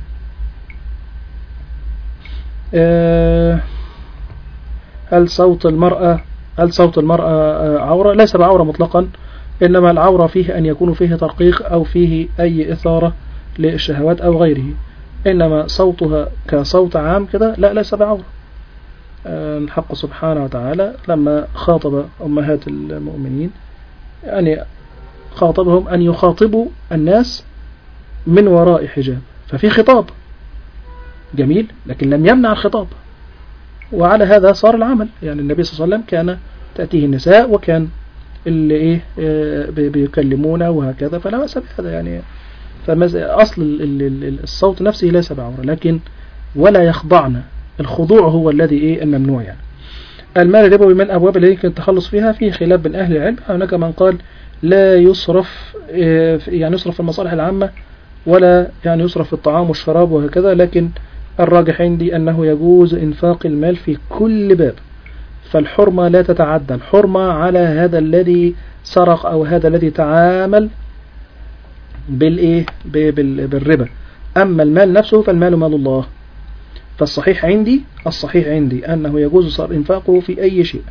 [SPEAKER 4] آه، هل صوت المرأة هل صوت المرأة آه، عورة ليس بعورة مطلقا إنما العورة فيه أن يكون فيه ترقيق أو فيه أي إثارة للشهوات أو غيره إنما صوتها كصوت عام كده لا ليس بعورة آه، الحق سبحانه وتعالى لما خاطب أمهات المؤمنين يعني خاطبهم أن يخاطبوا الناس من وراء حجاب ففي خطاب جميل لكن لم يمنع الخطاب وعلى هذا صار العمل يعني النبي صلى الله عليه وسلم كان تأتيه النساء وكان اللي ايه آه، بي- بيكلمونه وهكذا فلا بأس بهذا يعني فمز... أصل ال- ال- ال- الصوت نفسه ليس بعورة لكن ولا يخضعن الخضوع هو الذي ايه الممنوع يعني المال الربوي من الأبواب اللي يمكن التخلص فيها فيه خلاف بين أهل العلم هناك من قال لا يصرف آه، في- يعني يصرف في المصالح العامة ولا يعني يصرف في الطعام والشراب وهكذا لكن الراجح عندي أنه يجوز إنفاق المال في كل باب فالحرمة لا تتعدى الحرمة على هذا الذي سرق أو هذا الذي تعامل بالإيه ب- بال- بالربا أما المال نفسه فالمال مال الله فالصحيح عندي الصحيح عندي أنه يجوز صار إنفاقه في أي شيء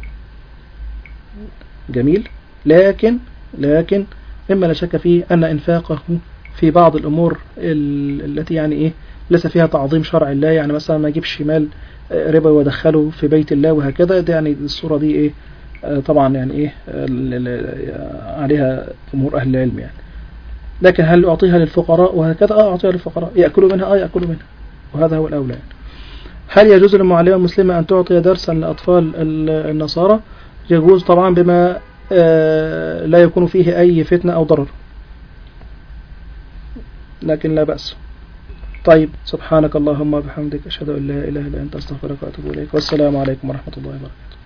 [SPEAKER 4] جميل لكن لكن مما لا شك فيه أن إنفاقه في بعض الأمور ال- التي يعني إيه ليس فيها تعظيم شرع الله يعني مثلا ما يجيبش مال آه، ربا ويدخله في بيت الله وهكذا ده يعني الصورة دي إيه آه، طبعا يعني إيه آه، ال- ال- عليها أمور أهل العلم يعني لكن هل أعطيها للفقراء وهكذا آه أعطيها للفقراء يأكلوا منها آه يأكلوا منها وهذا هو الأولى يعني. هل يجوز للمعلمة المسلمة أن تعطي درسا لأطفال ال- النصارى يجوز طبعا بما آه، لا يكون فيه أي فتنة أو ضرر لكن لا بأس طيب سبحانك اللهم وبحمدك أشهد أن لا إله إلا أنت أستغفرك وأتوب إليك والسلام عليكم ورحمة الله وبركاته